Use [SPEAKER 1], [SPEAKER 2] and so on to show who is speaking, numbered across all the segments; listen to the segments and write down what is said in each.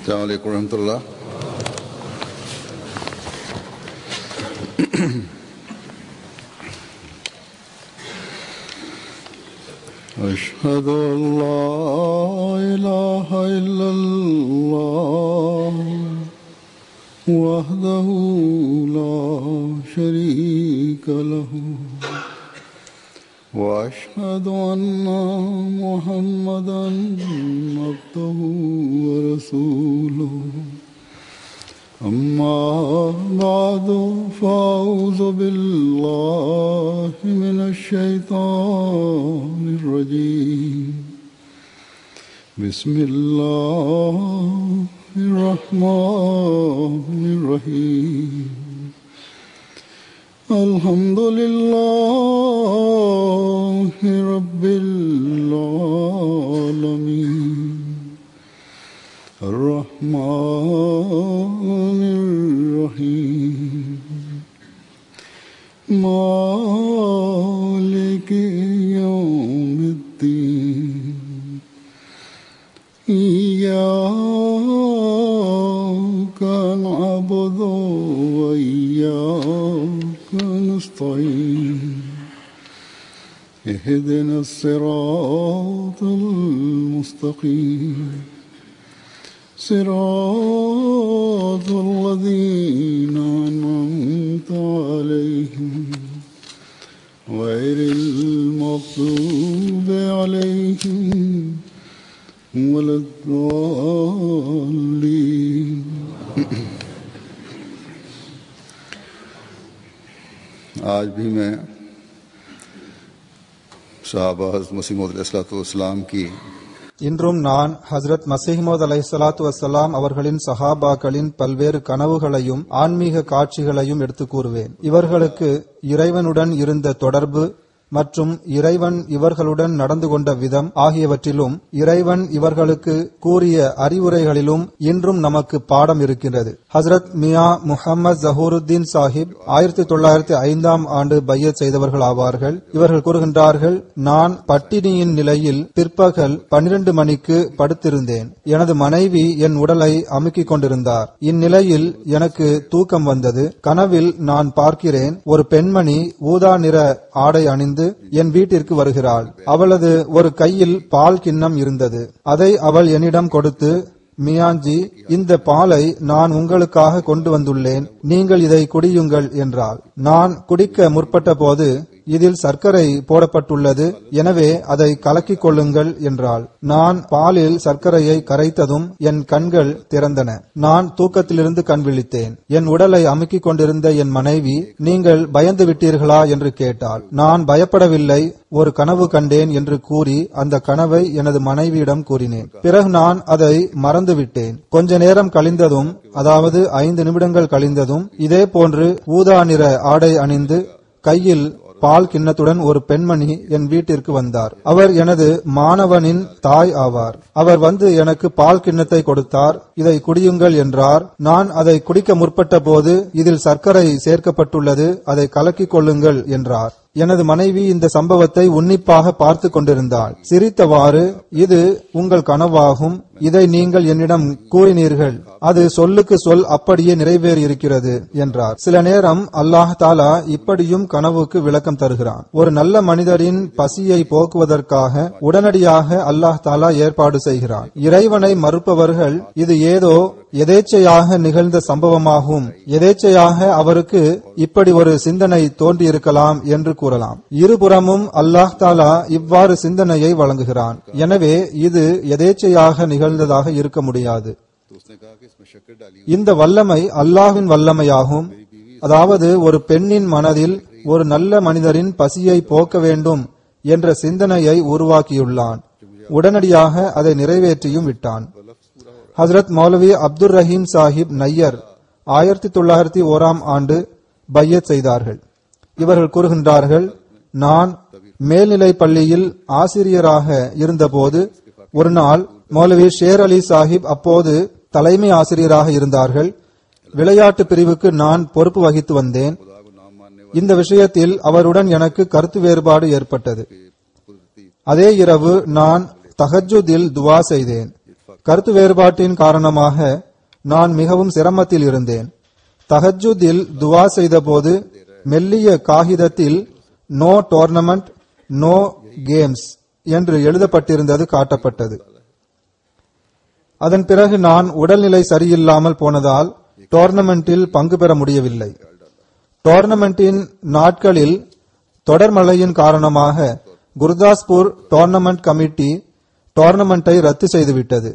[SPEAKER 1] السلام عليكم ورحمة الله أشهد أن لا إله إلا الله وحده لا شريك له وأشهد أن محمدا عبده ورسوله أما بعد فأعوذ بالله من الشيطان الرجيم بسم الله الرحمن الرحيم الحمد لله رب العالمين الرحمن الرحيم مالك يوم الدين إياك نعبد وإياك نستعين اهدنا الصراط المستقيم صراط الذين أنعمت عليهم غير المغضوب عليهم ولا الضالين आज भी मैं साहबा मसीम की
[SPEAKER 2] இன்றும் நான் ஹஸ்ரத் மசீஹ்மோத் அலை சலாத்து வசலாம் அவர்களின் சஹாபாக்களின் பல்வேறு கனவுகளையும் ஆன்மீக காட்சிகளையும் எடுத்து கூறுவேன் இவர்களுக்கு இறைவனுடன் இருந்த தொடர்பு மற்றும் இறைவன் இவர்களுடன் நடந்து கொண்ட விதம் ஆகியவற்றிலும் இறைவன் இவர்களுக்கு கூறிய அறிவுரைகளிலும் இன்றும் நமக்கு பாடம் இருக்கின்றது ஹசரத் மியா முஹம்மது ஜஹூருத்தீன் சாஹிப் ஆயிரத்தி தொள்ளாயிரத்தி ஐந்தாம் ஆண்டு பையத் செய்தவர்கள் ஆவார்கள் இவர்கள் கூறுகின்றார்கள் நான் பட்டினியின் நிலையில் பிற்பகல் பன்னிரண்டு மணிக்கு படுத்திருந்தேன் எனது மனைவி என் உடலை அமுக்கிக் கொண்டிருந்தார் இந்நிலையில் எனக்கு தூக்கம் வந்தது கனவில் நான் பார்க்கிறேன் ஒரு பெண்மணி ஊதா நிற ஆடை அணிந்து என் வீட்டிற்கு வருகிறாள் அவளது ஒரு கையில் பால் கிண்ணம் இருந்தது அதை அவள் என்னிடம் கொடுத்து மியான்ஜி இந்த பாலை நான் உங்களுக்காக கொண்டு வந்துள்ளேன் நீங்கள் இதை குடியுங்கள் என்றாள் நான் குடிக்க முற்பட்ட போது இதில் சர்க்கரை போடப்பட்டுள்ளது எனவே அதை கலக்கிக் கொள்ளுங்கள் என்றாள் நான் பாலில் சர்க்கரையை கரைத்ததும் என் கண்கள் திறந்தன நான் தூக்கத்திலிருந்து கண் விழித்தேன் என் உடலை அமுக்கிக் கொண்டிருந்த என் மனைவி நீங்கள் பயந்து விட்டீர்களா என்று கேட்டாள் நான் பயப்படவில்லை ஒரு கனவு கண்டேன் என்று கூறி அந்த கனவை எனது மனைவியிடம் கூறினேன் பிறகு நான் அதை மறந்துவிட்டேன் கொஞ்ச நேரம் கழிந்ததும் அதாவது ஐந்து நிமிடங்கள் கழிந்ததும் இதே போன்று ஊதா நிற ஆடை அணிந்து கையில் பால் கிண்ணத்துடன் ஒரு பெண்மணி என் வீட்டிற்கு வந்தார் அவர் எனது மாணவனின் தாய் ஆவார் அவர் வந்து எனக்கு பால் கிண்ணத்தை கொடுத்தார் இதை குடியுங்கள் என்றார் நான் அதை குடிக்க முற்பட்ட போது இதில் சர்க்கரை சேர்க்கப்பட்டுள்ளது அதை கலக்கிக் கொள்ளுங்கள் என்றார் எனது மனைவி இந்த சம்பவத்தை உன்னிப்பாக பார்த்து கொண்டிருந்தாள் சிரித்தவாறு இது உங்கள் கனவாகும் இதை நீங்கள் என்னிடம் கூறினீர்கள் அது சொல்லுக்கு சொல் அப்படியே நிறைவேறியிருக்கிறது என்றார் சில நேரம் அல்லாஹ் தாலா இப்படியும் கனவுக்கு விளக்கம் தருகிறான் ஒரு நல்ல மனிதரின் பசியை போக்குவதற்காக உடனடியாக அல்லாஹ் தாலா ஏற்பாடு செய்கிறான் இறைவனை மறுப்பவர்கள் இது ஏதோ எதேச்சையாக நிகழ்ந்த சம்பவமாகும் எதேச்சையாக அவருக்கு இப்படி ஒரு சிந்தனை தோன்றியிருக்கலாம் என்று கூறலாம் இருபுறமும் அல்லாஹ் தாலா இவ்வாறு சிந்தனையை வழங்குகிறான் எனவே இது எதேச்சையாக நிகழ்ந்ததாக இருக்க முடியாது இந்த வல்லமை அல்லாஹ்வின் வல்லமையாகும் அதாவது ஒரு பெண்ணின் மனதில் ஒரு நல்ல மனிதரின் பசியை போக்க வேண்டும் என்ற சிந்தனையை உருவாக்கியுள்ளான் உடனடியாக அதை நிறைவேற்றியும் விட்டான் ஹசரத் மௌலவி அப்துல் ரஹீம் சாஹிப் நையர் ஆயிரத்தி தொள்ளாயிரத்தி ஓராம் ஆண்டு பையத் செய்தார்கள் இவர்கள் கூறுகின்றார்கள் நான் மேல்நிலை பள்ளியில் ஆசிரியராக இருந்தபோது ஒரு நாள் மௌலவி ஷேர் அலி சாஹிப் அப்போது தலைமை ஆசிரியராக இருந்தார்கள் விளையாட்டு பிரிவுக்கு நான் பொறுப்பு வகித்து வந்தேன் இந்த விஷயத்தில் அவருடன் எனக்கு கருத்து வேறுபாடு ஏற்பட்டது அதே இரவு நான் தஹஜுதில் துவா செய்தேன் கருத்து வேறுபாட்டின் காரணமாக நான் மிகவும் சிரமத்தில் இருந்தேன் தஹஜுதில் துவா செய்தபோது மெல்லிய காகிதத்தில் நோ டோர்னமெண்ட் நோ கேம்ஸ் என்று எழுதப்பட்டிருந்தது காட்டப்பட்டது அதன் பிறகு நான் உடல்நிலை சரியில்லாமல் போனதால் டோர்னமெண்டில் பங்கு பெற முடியவில்லை டோர்னமெண்டின் நாட்களில் தொடர் மழையின் காரணமாக குர்தாஸ்பூர் டோர்னமெண்ட் கமிட்டி டோர்னமெண்டை ரத்து செய்துவிட்டது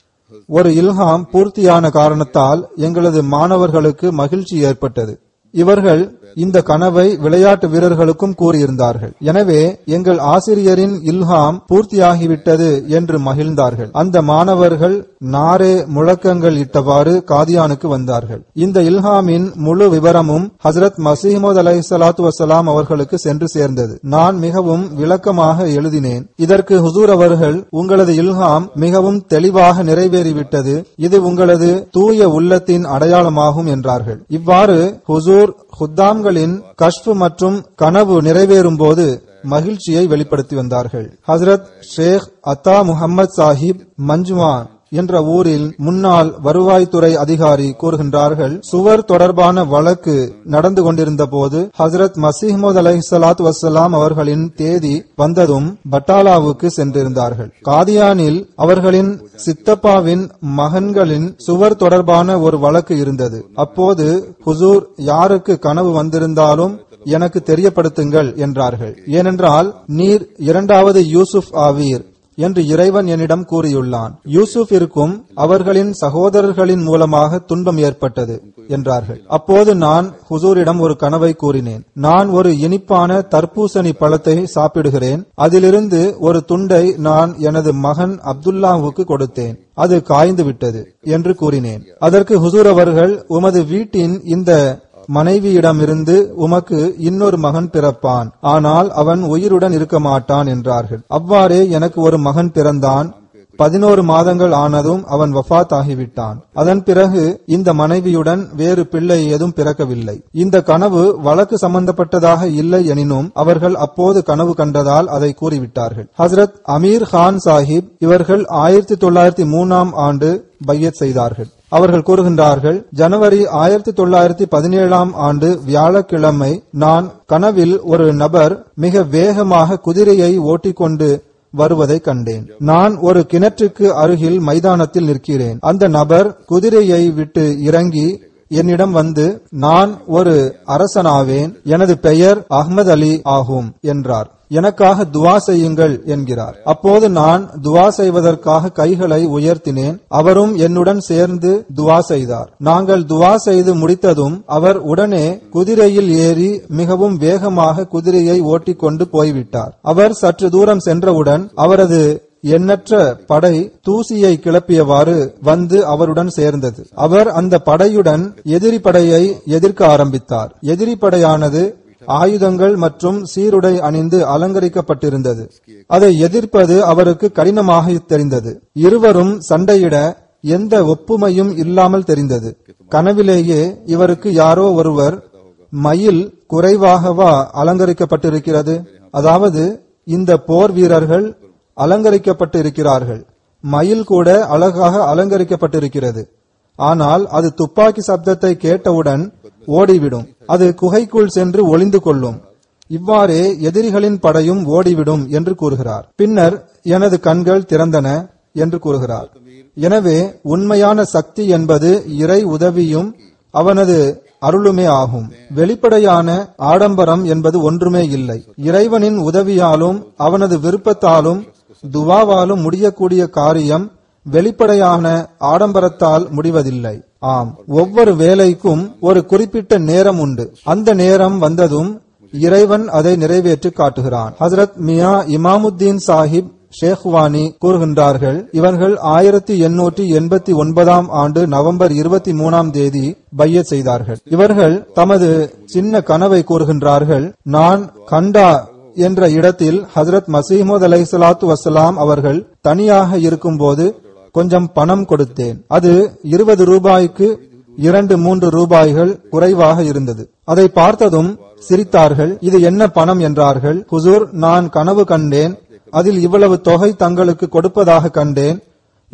[SPEAKER 2] ஒரு இல்ஹாம் பூர்த்தியான காரணத்தால் எங்களது மாணவர்களுக்கு மகிழ்ச்சி ஏற்பட்டது இவர்கள் இந்த கனவை விளையாட்டு வீரர்களுக்கும் கூறியிருந்தார்கள் எனவே எங்கள் ஆசிரியரின் இல்ஹாம் பூர்த்தியாகிவிட்டது என்று மகிழ்ந்தார்கள் அந்த மாணவர்கள் நாரே முழக்கங்கள் இட்டவாறு காதியானுக்கு வந்தார்கள் இந்த இல்ஹாமின் முழு விவரமும் ஹசரத் மசீமது அலை சலாத்து வசலாம் அவர்களுக்கு சென்று சேர்ந்தது நான் மிகவும் விளக்கமாக எழுதினேன் இதற்கு ஹுசூர் அவர்கள் உங்களது இல்ஹாம் மிகவும் தெளிவாக நிறைவேறிவிட்டது இது உங்களது தூய உள்ளத்தின் அடையாளமாகும் என்றார்கள் இவ்வாறு ஹுசூர் ஹுத்தாம்களின் கஷ்பு மற்றும் கனவு நிறைவேறும் போது மகிழ்ச்சியை வெளிப்படுத்தி வந்தார்கள் ஹசரத் ஷேக் அத்தா முகமது சாஹிப் மஞ்சுமா என்ற ஊரில் முன்னாள் வருவாய்த்துறை அதிகாரி கூறுகின்றார்கள் சுவர் தொடர்பான வழக்கு நடந்து கொண்டிருந்த போது ஹசரத் மசீஹமது அலை சலாத் வசலாம் அவர்களின் தேதி வந்ததும் பட்டாலாவுக்கு சென்றிருந்தார்கள் காதியானில் அவர்களின் சித்தப்பாவின் மகன்களின் சுவர் தொடர்பான ஒரு வழக்கு இருந்தது அப்போது ஹுசூர் யாருக்கு கனவு வந்திருந்தாலும் எனக்கு தெரியப்படுத்துங்கள் என்றார்கள் ஏனென்றால் நீர் இரண்டாவது யூசுப் ஆவீர் என்று இறைவன் என்னிடம் கூறியுள்ளான் யூசுஃபிற்கும் அவர்களின் சகோதரர்களின் மூலமாக துன்பம் ஏற்பட்டது என்றார்கள் அப்போது நான் ஹுசூரிடம் ஒரு கனவை கூறினேன் நான் ஒரு இனிப்பான தர்பூசணி பழத்தை சாப்பிடுகிறேன் அதிலிருந்து ஒரு துண்டை நான் எனது மகன் அப்துல்லாவுக்கு கொடுத்தேன் அது காய்ந்து விட்டது என்று கூறினேன் அதற்கு ஹுசூர் அவர்கள் உமது வீட்டின் இந்த மனைவியிடமிருந்து உமக்கு இன்னொரு மகன் பிறப்பான் ஆனால் அவன் உயிருடன் இருக்க மாட்டான் என்றார்கள் அவ்வாறே எனக்கு ஒரு மகன் பிறந்தான் பதினோரு மாதங்கள் ஆனதும் அவன் வஃத் ஆகிவிட்டான் அதன் பிறகு இந்த மனைவியுடன் வேறு பிள்ளை ஏதும் பிறக்கவில்லை இந்த கனவு வழக்கு சம்பந்தப்பட்டதாக இல்லை எனினும் அவர்கள் அப்போது கனவு கண்டதால் அதை கூறிவிட்டார்கள் ஹசரத் அமீர் கான் சாஹிப் இவர்கள் ஆயிரத்தி தொள்ளாயிரத்தி மூணாம் ஆண்டு பையத் செய்தார்கள் அவர்கள் கூறுகின்றார்கள் ஜனவரி ஆயிரத்தி தொள்ளாயிரத்தி பதினேழாம் ஆண்டு வியாழக்கிழமை நான் கனவில் ஒரு நபர் மிக வேகமாக குதிரையை ஓட்டிக்கொண்டு வருவதை கண்டேன் நான் ஒரு கிணற்றுக்கு அருகில் மைதானத்தில் நிற்கிறேன் அந்த நபர் குதிரையை விட்டு இறங்கி என்னிடம் வந்து நான் ஒரு அரசனாவேன் எனது பெயர் அஹ்மது அலி ஆகும் என்றார் எனக்காக துவா செய்யுங்கள் என்கிறார் அப்போது நான் துவா செய்வதற்காக கைகளை உயர்த்தினேன் அவரும் என்னுடன் சேர்ந்து துவா செய்தார் நாங்கள் துவா செய்து முடித்ததும் அவர் உடனே குதிரையில் ஏறி மிகவும் வேகமாக குதிரையை ஓட்டிக்கொண்டு போய்விட்டார் அவர் சற்று தூரம் சென்றவுடன் அவரது எண்ணற்ற படை தூசியை கிளப்பியவாறு வந்து அவருடன் சேர்ந்தது அவர் அந்த படையுடன் எதிரி படையை எதிர்க்க ஆரம்பித்தார் எதிரி படையானது ஆயுதங்கள் மற்றும் சீருடை அணிந்து அலங்கரிக்கப்பட்டிருந்தது அதை எதிர்ப்பது அவருக்கு கடினமாக தெரிந்தது இருவரும் சண்டையிட எந்த ஒப்புமையும் இல்லாமல் தெரிந்தது கனவிலேயே இவருக்கு யாரோ ஒருவர் மயில் குறைவாகவா அலங்கரிக்கப்பட்டிருக்கிறது அதாவது இந்த போர் வீரர்கள் அலங்கரிக்கப்பட்டு இருக்கிறார்கள் மயில் கூட அழகாக அலங்கரிக்கப்பட்டிருக்கிறது ஆனால் அது துப்பாக்கி சப்தத்தை கேட்டவுடன் ஓடிவிடும் அது குகைக்குள் சென்று ஒளிந்து கொள்ளும் இவ்வாறே எதிரிகளின் படையும் ஓடிவிடும் என்று கூறுகிறார் பின்னர் எனது கண்கள் திறந்தன என்று கூறுகிறார் எனவே உண்மையான சக்தி என்பது இறை உதவியும் அவனது அருளுமே ஆகும் வெளிப்படையான ஆடம்பரம் என்பது ஒன்றுமே இல்லை இறைவனின் உதவியாலும் அவனது விருப்பத்தாலும் துவாவாலும் முடியக்கூடிய காரியம் வெளிப்படையான ஆடம்பரத்தால் முடிவதில்லை ஆம் ஒவ்வொரு வேலைக்கும் ஒரு குறிப்பிட்ட நேரம் உண்டு அந்த நேரம் வந்ததும் இறைவன் அதை நிறைவேற்றி காட்டுகிறான் ஹசரத் மியா இமாமுத்தீன் சாஹிப் ஷேக்வானி கூறுகின்றார்கள் இவர்கள் ஆயிரத்தி எண்ணூற்றி எண்பத்தி ஒன்பதாம் ஆண்டு நவம்பர் இருபத்தி மூணாம் தேதி பையத் செய்தார்கள் இவர்கள் தமது சின்ன கனவை கூறுகின்றார்கள் நான் கண்டா என்ற இடத்தில் ஹசரத் மசீமது அலை சலாத்து வசலாம் அவர்கள் தனியாக இருக்கும்போது கொஞ்சம் பணம் கொடுத்தேன் அது இருபது ரூபாய்க்கு இரண்டு மூன்று ரூபாய்கள் குறைவாக இருந்தது அதை பார்த்ததும் சிரித்தார்கள் இது என்ன பணம் என்றார்கள் ஹுசூர் நான் கனவு கண்டேன் அதில் இவ்வளவு தொகை தங்களுக்கு கொடுப்பதாக கண்டேன்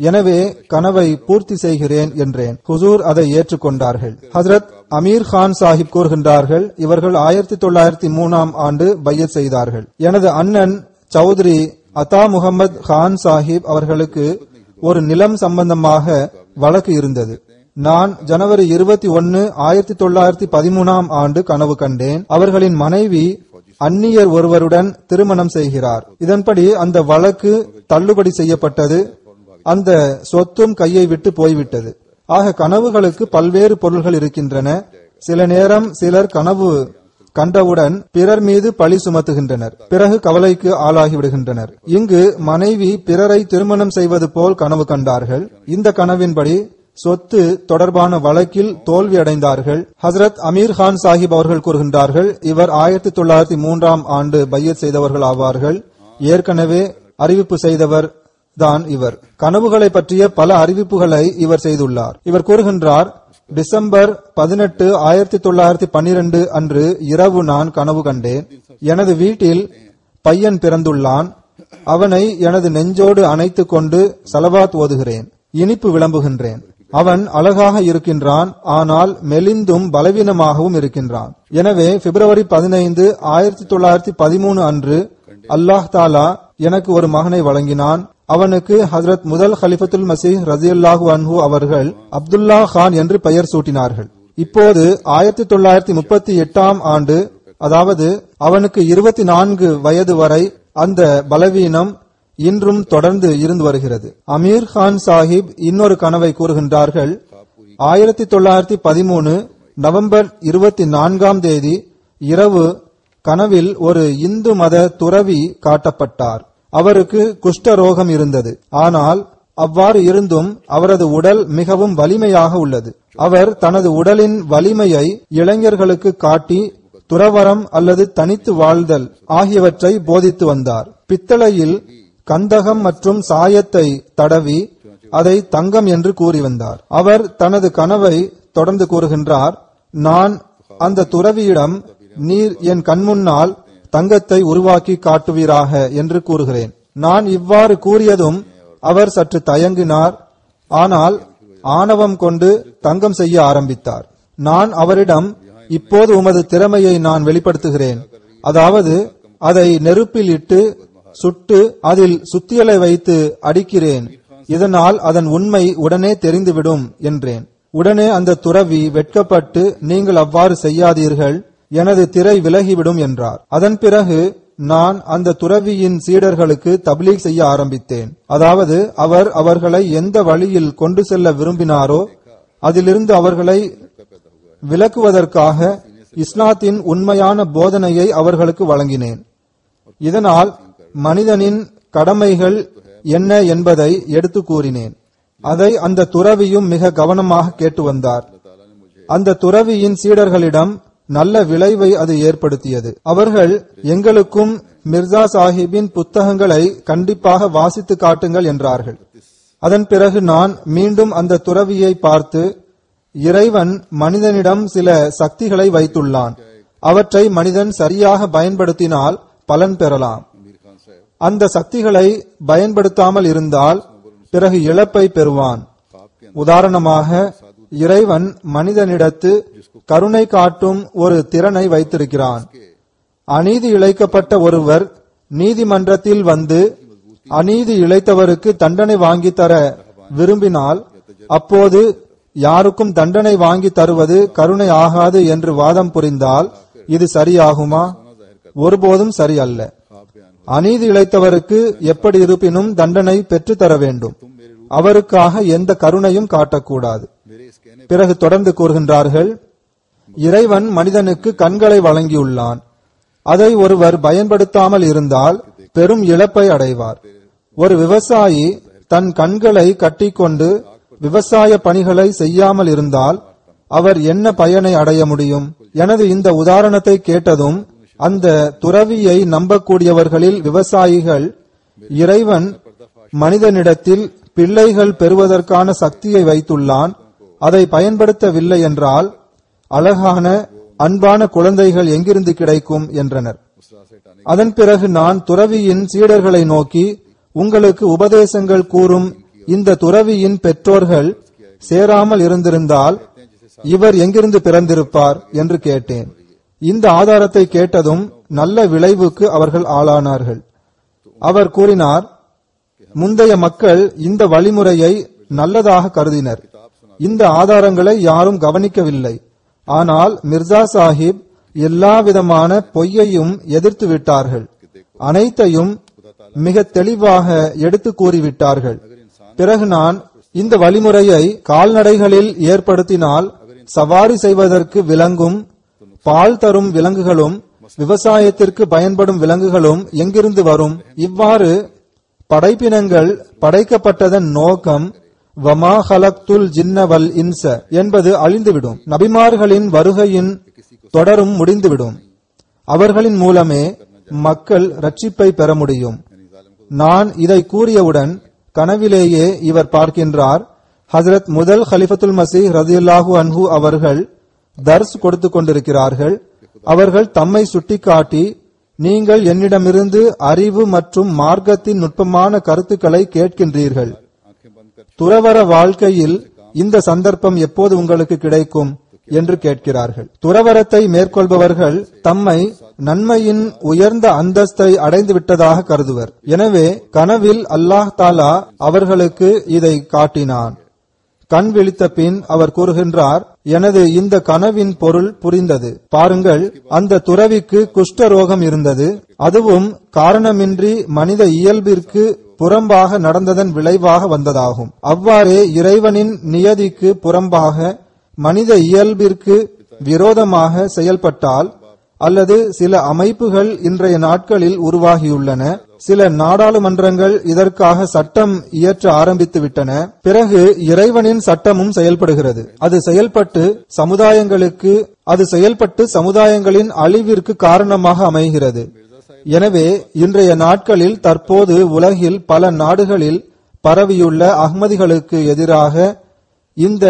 [SPEAKER 2] எனவே கனவை பூர்த்தி செய்கிறேன் என்றேன் ஹுசூர் அதை ஏற்றுக்கொண்டார்கள் ஹசரத் அமீர் கான் சாஹிப் கூறுகின்றார்கள் இவர்கள் ஆயிரத்தி தொள்ளாயிரத்தி மூணாம் ஆண்டு பையத் செய்தார்கள் எனது அண்ணன் சௌத்ரி அத்தா முகமது கான் சாஹிப் அவர்களுக்கு ஒரு நிலம் சம்பந்தமாக வழக்கு இருந்தது நான் ஜனவரி இருபத்தி ஒன்னு ஆயிரத்தி தொள்ளாயிரத்தி பதிமூணாம் ஆண்டு கனவு கண்டேன் அவர்களின் மனைவி அந்நியர் ஒருவருடன் திருமணம் செய்கிறார் இதன்படி அந்த வழக்கு தள்ளுபடி செய்யப்பட்டது அந்த சொத்தும் கையை விட்டு போய்விட்டது ஆக கனவுகளுக்கு பல்வேறு பொருள்கள் இருக்கின்றன சில நேரம் சிலர் கனவு கண்டவுடன் பிறர் மீது பழி சுமத்துகின்றனர் பிறகு கவலைக்கு ஆளாகி விடுகின்றனர் இங்கு மனைவி பிறரை திருமணம் செய்வது போல் கனவு கண்டார்கள் இந்த கனவின்படி சொத்து தொடர்பான வழக்கில் தோல்வி அடைந்தார்கள் ஹசரத் அமீர் கான் சாஹிப் அவர்கள் கூறுகின்றார்கள் இவர் ஆயிரத்தி தொள்ளாயிரத்தி மூன்றாம் ஆண்டு பையத் செய்தவர்கள் ஆவார்கள் ஏற்கனவே அறிவிப்பு செய்தவர் தான் இவர் கனவுகளை பற்றிய பல அறிவிப்புகளை இவர் செய்துள்ளார் இவர் கூறுகின்றார் டிசம்பர் பதினெட்டு ஆயிரத்தி தொள்ளாயிரத்தி பன்னிரண்டு அன்று இரவு நான் கனவு கண்டேன் எனது வீட்டில் பையன் பிறந்துள்ளான் அவனை எனது நெஞ்சோடு அணைத்துக் கொண்டு சலவாத் ஓதுகிறேன் இனிப்பு விளம்புகின்றேன் அவன் அழகாக இருக்கின்றான் ஆனால் மெலிந்தும் பலவீனமாகவும் இருக்கின்றான் எனவே பிப்ரவரி பதினைந்து ஆயிரத்தி தொள்ளாயிரத்தி பதிமூணு அன்று அல்லாஹ் தாலா எனக்கு ஒரு மகனை வழங்கினான் அவனுக்கு ஹசரத் முதல் ஹலிஃபத்துல் மசீஹ் ரசியுல்லாஹு அன்ஹு அவர்கள் அப்துல்லா கான் என்று பெயர் சூட்டினார்கள் இப்போது ஆயிரத்தி தொள்ளாயிரத்தி முப்பத்தி எட்டாம் ஆண்டு அதாவது அவனுக்கு இருபத்தி நான்கு வயது வரை அந்த பலவீனம் இன்றும் தொடர்ந்து இருந்து வருகிறது அமீர் கான் சாஹிப் இன்னொரு கனவை கூறுகின்றார்கள் ஆயிரத்தி தொள்ளாயிரத்தி பதிமூணு நவம்பர் இருபத்தி நான்காம் தேதி இரவு கனவில் ஒரு இந்து மத துறவி காட்டப்பட்டார் அவருக்கு குஷ்ட ரோகம் இருந்தது ஆனால் அவ்வாறு இருந்தும் அவரது உடல் மிகவும் வலிமையாக உள்ளது அவர் தனது உடலின் வலிமையை இளைஞர்களுக்கு காட்டி துறவரம் அல்லது தனித்து வாழ்தல் ஆகியவற்றை போதித்து வந்தார் பித்தளையில் கந்தகம் மற்றும் சாயத்தை தடவி அதை தங்கம் என்று கூறி வந்தார் அவர் தனது கனவை தொடர்ந்து கூறுகின்றார் நான் அந்த துறவியிடம் நீர் என் கண்முன்னால் தங்கத்தை உருவாக்கி காட்டுவீராக என்று கூறுகிறேன் நான் இவ்வாறு கூறியதும் அவர் சற்று தயங்கினார் ஆனால் ஆணவம் கொண்டு தங்கம் செய்ய ஆரம்பித்தார் நான் அவரிடம் இப்போது உமது திறமையை நான் வெளிப்படுத்துகிறேன் அதாவது அதை நெருப்பில் இட்டு சுட்டு அதில் சுத்தியலை வைத்து அடிக்கிறேன் இதனால் அதன் உண்மை உடனே தெரிந்துவிடும் என்றேன் உடனே அந்த துறவி வெட்கப்பட்டு நீங்கள் அவ்வாறு செய்யாதீர்கள் எனது திரை விலகிவிடும் என்றார் அதன் பிறகு நான் அந்த துறவியின் சீடர்களுக்கு தப்லீக் செய்ய ஆரம்பித்தேன் அதாவது அவர் அவர்களை எந்த வழியில் கொண்டு செல்ல விரும்பினாரோ அதிலிருந்து அவர்களை விலக்குவதற்காக இஸ்லாத்தின் உண்மையான போதனையை அவர்களுக்கு வழங்கினேன் இதனால் மனிதனின் கடமைகள் என்ன என்பதை எடுத்து கூறினேன் அதை அந்த துறவியும் மிக கவனமாக கேட்டு வந்தார் அந்த துறவியின் சீடர்களிடம் நல்ல விளைவை அது ஏற்படுத்தியது அவர்கள் எங்களுக்கும் மிர்சா சாஹிப்பின் புத்தகங்களை கண்டிப்பாக வாசித்து காட்டுங்கள் என்றார்கள் அதன் பிறகு நான் மீண்டும் அந்த துறவியை பார்த்து இறைவன் மனிதனிடம் சில சக்திகளை வைத்துள்ளான் அவற்றை மனிதன் சரியாக பயன்படுத்தினால் பலன் பெறலாம் அந்த சக்திகளை பயன்படுத்தாமல் இருந்தால் பிறகு இழப்பை பெறுவான் உதாரணமாக இறைவன் மனிதனிடத்து கருணை காட்டும் ஒரு திறனை வைத்திருக்கிறான் அநீதி இழைக்கப்பட்ட ஒருவர் நீதிமன்றத்தில் வந்து அநீதி இழைத்தவருக்கு தண்டனை வாங்கி தர விரும்பினால் அப்போது யாருக்கும் தண்டனை வாங்கி தருவது கருணை ஆகாது என்று வாதம் புரிந்தால் இது சரியாகுமா ஒருபோதும் சரி அல்ல அநீதி இழைத்தவருக்கு எப்படி இருப்பினும் தண்டனை பெற்று தர வேண்டும் அவருக்காக எந்த கருணையும் காட்டக்கூடாது பிறகு தொடர்ந்து கூறுகின்றார்கள் இறைவன் மனிதனுக்கு கண்களை வழங்கியுள்ளான் அதை ஒருவர் பயன்படுத்தாமல் இருந்தால் பெரும் இழப்பை அடைவார் ஒரு விவசாயி தன் கண்களை கட்டிக்கொண்டு விவசாய பணிகளை செய்யாமல் இருந்தால் அவர் என்ன பயனை அடைய முடியும் எனது இந்த உதாரணத்தை கேட்டதும் அந்த துறவியை நம்பக்கூடியவர்களில் விவசாயிகள் இறைவன் மனிதனிடத்தில் பிள்ளைகள் பெறுவதற்கான சக்தியை வைத்துள்ளான் அதை பயன்படுத்தவில்லை என்றால் அழகான அன்பான குழந்தைகள் எங்கிருந்து கிடைக்கும் என்றனர் அதன் பிறகு நான் துறவியின் சீடர்களை நோக்கி உங்களுக்கு உபதேசங்கள் கூறும் இந்த துறவியின் பெற்றோர்கள் சேராமல் இருந்திருந்தால் இவர் எங்கிருந்து பிறந்திருப்பார் என்று கேட்டேன் இந்த ஆதாரத்தை கேட்டதும் நல்ல விளைவுக்கு அவர்கள் ஆளானார்கள் அவர் கூறினார் முந்தைய மக்கள் இந்த வழிமுறையை நல்லதாக கருதினர் இந்த ஆதாரங்களை யாரும் கவனிக்கவில்லை ஆனால் மிர்சா சாஹிப் எல்லா விதமான பொய்யையும் எதிர்த்து விட்டார்கள் அனைத்தையும் மிக தெளிவாக எடுத்து கூறிவிட்டார்கள் பிறகு நான் இந்த வழிமுறையை கால்நடைகளில் ஏற்படுத்தினால் சவாரி செய்வதற்கு விலங்கும் பால் தரும் விலங்குகளும் விவசாயத்திற்கு பயன்படும் விலங்குகளும் எங்கிருந்து வரும் இவ்வாறு படைப்பினங்கள் படைக்கப்பட்டதன் நோக்கம் வமா ஹலக்துல் ஜின்னவல் இன்ச என்பது அழிந்துவிடும் நபிமார்களின் வருகையின் தொடரும் முடிந்துவிடும் அவர்களின் மூலமே மக்கள் ரட்சிப்பை பெற முடியும் நான் இதை கூறியவுடன் கனவிலேயே இவர் பார்க்கின்றார் ஹசரத் முதல் ஹலிஃபத்துல் மசீஹ் ரதியுல்லாஹு அன்ஹு அவர்கள் தர்ஸ் கொடுத்து கொண்டிருக்கிறார்கள் அவர்கள் தம்மை சுட்டிக்காட்டி நீங்கள் என்னிடமிருந்து அறிவு மற்றும் மார்க்கத்தின் நுட்பமான கருத்துக்களை கேட்கின்றீர்கள் துறவர வாழ்க்கையில் இந்த சந்தர்ப்பம் எப்போது உங்களுக்கு கிடைக்கும் என்று கேட்கிறார்கள் துறவரத்தை மேற்கொள்பவர்கள் தம்மை நன்மையின் உயர்ந்த அந்தஸ்தை அடைந்து விட்டதாக கருதுவர் எனவே கனவில் அல்லாஹ் தாலா அவர்களுக்கு இதை காட்டினான் கண் விழித்த பின் அவர் கூறுகின்றார் எனது இந்த கனவின் பொருள் புரிந்தது பாருங்கள் அந்த துறவிக்கு குஷ்ட ரோகம் இருந்தது அதுவும் காரணமின்றி மனித இயல்பிற்கு புறம்பாக நடந்ததன் விளைவாக வந்ததாகும் அவ்வாறே இறைவனின் நியதிக்கு புறம்பாக மனித இயல்பிற்கு விரோதமாக செயல்பட்டால் அல்லது சில அமைப்புகள் இன்றைய நாட்களில் உருவாகியுள்ளன சில நாடாளுமன்றங்கள் இதற்காக சட்டம் இயற்ற ஆரம்பித்து விட்டன பிறகு இறைவனின் சட்டமும் செயல்படுகிறது அது செயல்பட்டு சமுதாயங்களுக்கு அது செயல்பட்டு சமுதாயங்களின் அழிவிற்கு காரணமாக அமைகிறது எனவே இன்றைய நாட்களில் தற்போது உலகில் பல நாடுகளில் பரவியுள்ள அஹ்மதிகளுக்கு எதிராக இந்த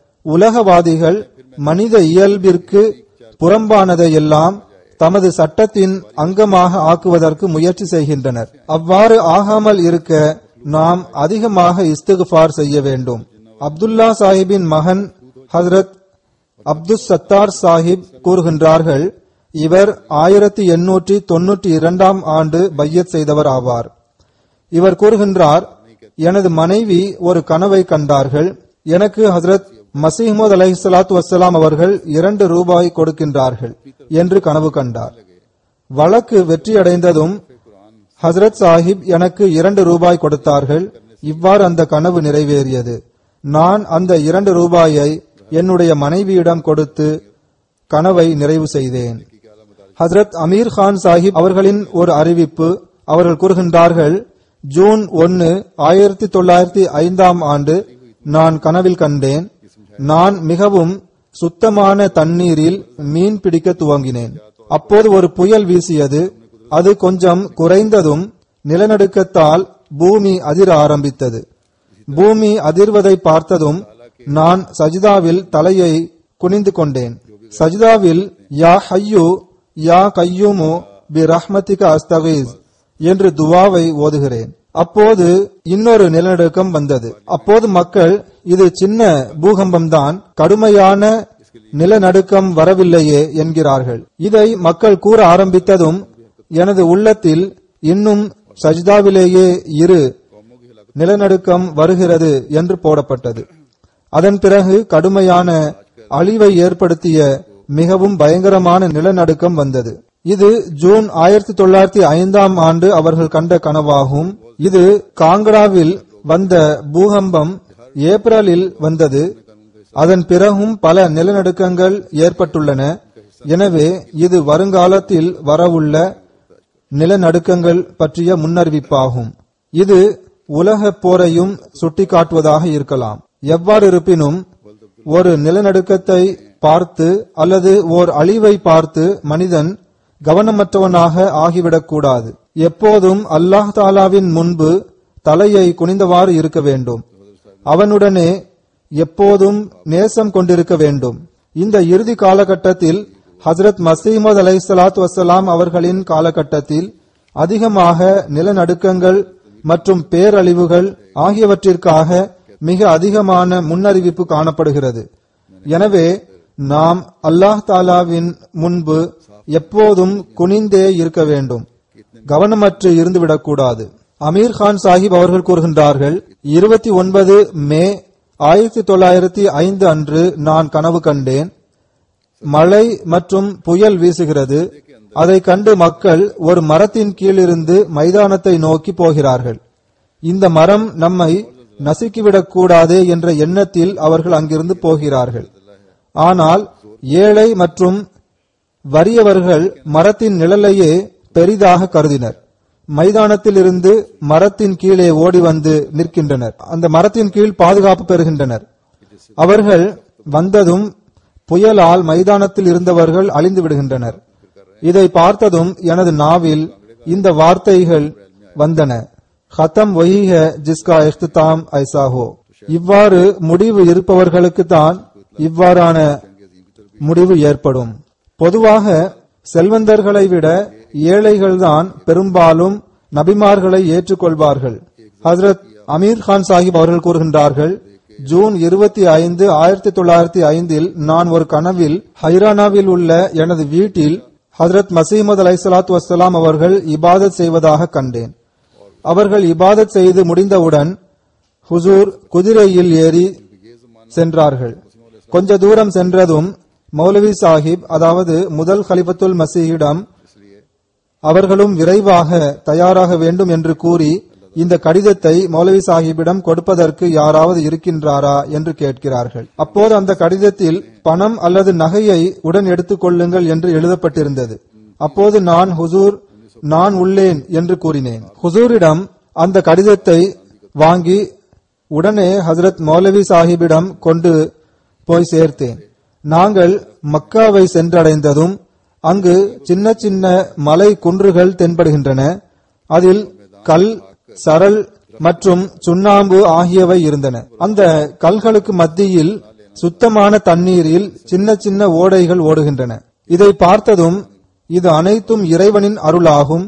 [SPEAKER 2] உலகவாதிகள் மனித இயல்பிற்கு புறம்பானதை எல்லாம் தமது சட்டத்தின் அங்கமாக ஆக்குவதற்கு முயற்சி செய்கின்றனர் அவ்வாறு ஆகாமல் இருக்க நாம் அதிகமாக இஸ்திகுஃபார் செய்ய வேண்டும் அப்துல்லா சாஹிப்பின் மகன் ஹசரத் அப்துல் சத்தார் சாஹிப் கூறுகின்றார்கள் இவர் ஆயிரத்தி எண்ணூற்றி தொன்னூற்றி இரண்டாம் ஆண்டு பையத் செய்தவர் ஆவார் இவர் கூறுகின்றார் எனது மனைவி ஒரு கனவை கண்டார்கள் எனக்கு ஹசரத் மசீமது அலை சலாத்து வசலாம் அவர்கள் இரண்டு ரூபாய் கொடுக்கின்றார்கள் என்று கனவு கண்டார் வழக்கு வெற்றியடைந்ததும் ஹசரத் சாஹிப் எனக்கு இரண்டு ரூபாய் கொடுத்தார்கள் இவ்வாறு அந்த கனவு நிறைவேறியது நான் அந்த இரண்டு ரூபாயை என்னுடைய மனைவியிடம் கொடுத்து கனவை நிறைவு செய்தேன் ஹசரத் அமீர் கான் சாஹிப் அவர்களின் ஒரு அறிவிப்பு அவர்கள் கூறுகின்றார்கள் ஜூன் ஒன்னு ஆயிரத்தி தொள்ளாயிரத்தி ஐந்தாம் ஆண்டு நான் கனவில் கண்டேன் நான் மிகவும் சுத்தமான தண்ணீரில் மீன் பிடிக்க துவங்கினேன் அப்போது ஒரு புயல் வீசியது அது கொஞ்சம் குறைந்ததும் நிலநடுக்கத்தால் பூமி அதிர ஆரம்பித்தது பூமி அதிர்வதை பார்த்ததும் நான் சஜிதாவில் தலையை குனிந்து கொண்டேன் சஜிதாவில் யா ஹையு யா கையூமு பி ரஹ்மதிக அஸ்தகீஸ் என்று துவாவை ஓதுகிறேன் அப்போது இன்னொரு நிலநடுக்கம் வந்தது அப்போது மக்கள் இது சின்ன பூகம்பம்தான் கடுமையான நிலநடுக்கம் வரவில்லையே என்கிறார்கள் இதை மக்கள் கூற ஆரம்பித்ததும் எனது உள்ளத்தில் இன்னும் சஜிதாவிலேயே இரு நிலநடுக்கம் வருகிறது என்று போடப்பட்டது அதன் பிறகு கடுமையான அழிவை ஏற்படுத்திய மிகவும் பயங்கரமான நிலநடுக்கம் வந்தது இது ஜூன் ஆயிரத்தி தொள்ளாயிரத்தி ஐந்தாம் ஆண்டு அவர்கள் கண்ட கனவாகும் இது காங்கடாவில் வந்த பூகம்பம் ஏப்ரலில் வந்தது அதன் பிறகும் பல நிலநடுக்கங்கள் ஏற்பட்டுள்ளன எனவே இது வருங்காலத்தில் வரவுள்ள நிலநடுக்கங்கள் பற்றிய முன்னறிவிப்பாகும் இது உலக போரையும் சுட்டிக்காட்டுவதாக இருக்கலாம் எவ்வாறு இருப்பினும் ஒரு நிலநடுக்கத்தை பார்த்து அல்லது ஓர் அழிவை பார்த்து மனிதன் கவனமற்றவனாக ஆகிவிடக்கூடாது எப்போதும் அல்லாஹ் தாலாவின் முன்பு தலையை குனிந்தவாறு இருக்க வேண்டும் அவனுடனே எப்போதும் நேசம் கொண்டிருக்க வேண்டும் இந்த இறுதி காலகட்டத்தில் ஹசரத் மசீமது அலை சலாத் வசலாம் அவர்களின் காலகட்டத்தில் அதிகமாக நிலநடுக்கங்கள் மற்றும் பேரழிவுகள் ஆகியவற்றிற்காக மிக அதிகமான முன்னறிவிப்பு காணப்படுகிறது எனவே நாம் அல்லாஹ் தாலாவின் முன்பு எப்போதும் குனிந்தே இருக்க வேண்டும் கவனமற்று இருந்துவிடக்கூடாது அமீர் கான் சாஹிப் அவர்கள் கூறுகின்றார்கள் இருபத்தி ஒன்பது மே ஆயிரத்தி தொள்ளாயிரத்தி ஐந்து அன்று நான் கனவு கண்டேன் மழை மற்றும் புயல் வீசுகிறது அதை கண்டு மக்கள் ஒரு மரத்தின் கீழிருந்து மைதானத்தை நோக்கி போகிறார்கள் இந்த மரம் நம்மை நசுக்கிவிடக் கூடாதே என்ற எண்ணத்தில் அவர்கள் அங்கிருந்து போகிறார்கள் ஆனால் ஏழை மற்றும் வறியவர்கள் மரத்தின் நிழலையே பெரிதாக கருதினர் மைதானத்தில் இருந்து மரத்தின் கீழே ஓடி வந்து நிற்கின்றனர் அந்த மரத்தின் கீழ் பாதுகாப்பு பெறுகின்றனர் அவர்கள் வந்ததும் புயலால் மைதானத்தில் இருந்தவர்கள் அழிந்து விடுகின்றனர் இதை பார்த்ததும் எனது நாவில் இந்த வார்த்தைகள் வந்தன ஹத்தம் வஹீஹ ஜிஸ்கா இஃப்தாம் ஐசாஹோ இவ்வாறு முடிவு இருப்பவர்களுக்கு தான் இவ்வாறான முடிவு ஏற்படும் பொதுவாக செல்வந்தர்களை விட ஏழைகள்தான் பெரும்பாலும் நபிமார்களை ஏற்றுக்கொள்வார்கள் ஹசரத் அமீர் கான் சாஹிப் அவர்கள் கூறுகின்றார்கள் ஜூன் இருபத்தி ஐந்து ஆயிரத்தி தொள்ளாயிரத்தி ஐந்தில் நான் ஒரு கனவில் ஹைரானாவில் உள்ள எனது வீட்டில் ஹசரத் மசீமது அலை சலாத்து வசலாம் அவர்கள் இபாதத் செய்வதாக கண்டேன் அவர்கள் இபாதத் செய்து முடிந்தவுடன் ஹுசூர் குதிரையில் ஏறி சென்றார்கள் கொஞ்ச தூரம் சென்றதும் மௌலவி சாஹிப் அதாவது முதல் கலிபத்துல் மசீஹிடம் அவர்களும் விரைவாக தயாராக வேண்டும் என்று கூறி இந்த கடிதத்தை மௌலவி சாஹிப்பிடம் கொடுப்பதற்கு யாராவது இருக்கின்றாரா என்று கேட்கிறார்கள் அப்போது அந்த கடிதத்தில் பணம் அல்லது நகையை உடன் எடுத்துக் கொள்ளுங்கள் என்று எழுதப்பட்டிருந்தது அப்போது நான் ஹுசூர் நான் உள்ளேன் என்று கூறினேன் ஹுசூரிடம் அந்த கடிதத்தை வாங்கி உடனே ஹசரத் மௌலவி சாஹிப்பிடம் கொண்டு போய் சேர்த்தேன் நாங்கள் மக்காவை சென்றடைந்ததும் அங்கு சின்ன சின்ன மலை குன்றுகள் தென்படுகின்றன அதில் கல் சரல் மற்றும் சுண்ணாம்பு ஆகியவை இருந்தன அந்த கல்களுக்கு மத்தியில் சுத்தமான தண்ணீரில் சின்ன சின்ன ஓடைகள் ஓடுகின்றன இதை பார்த்ததும் இது அனைத்தும் இறைவனின் அருளாகும்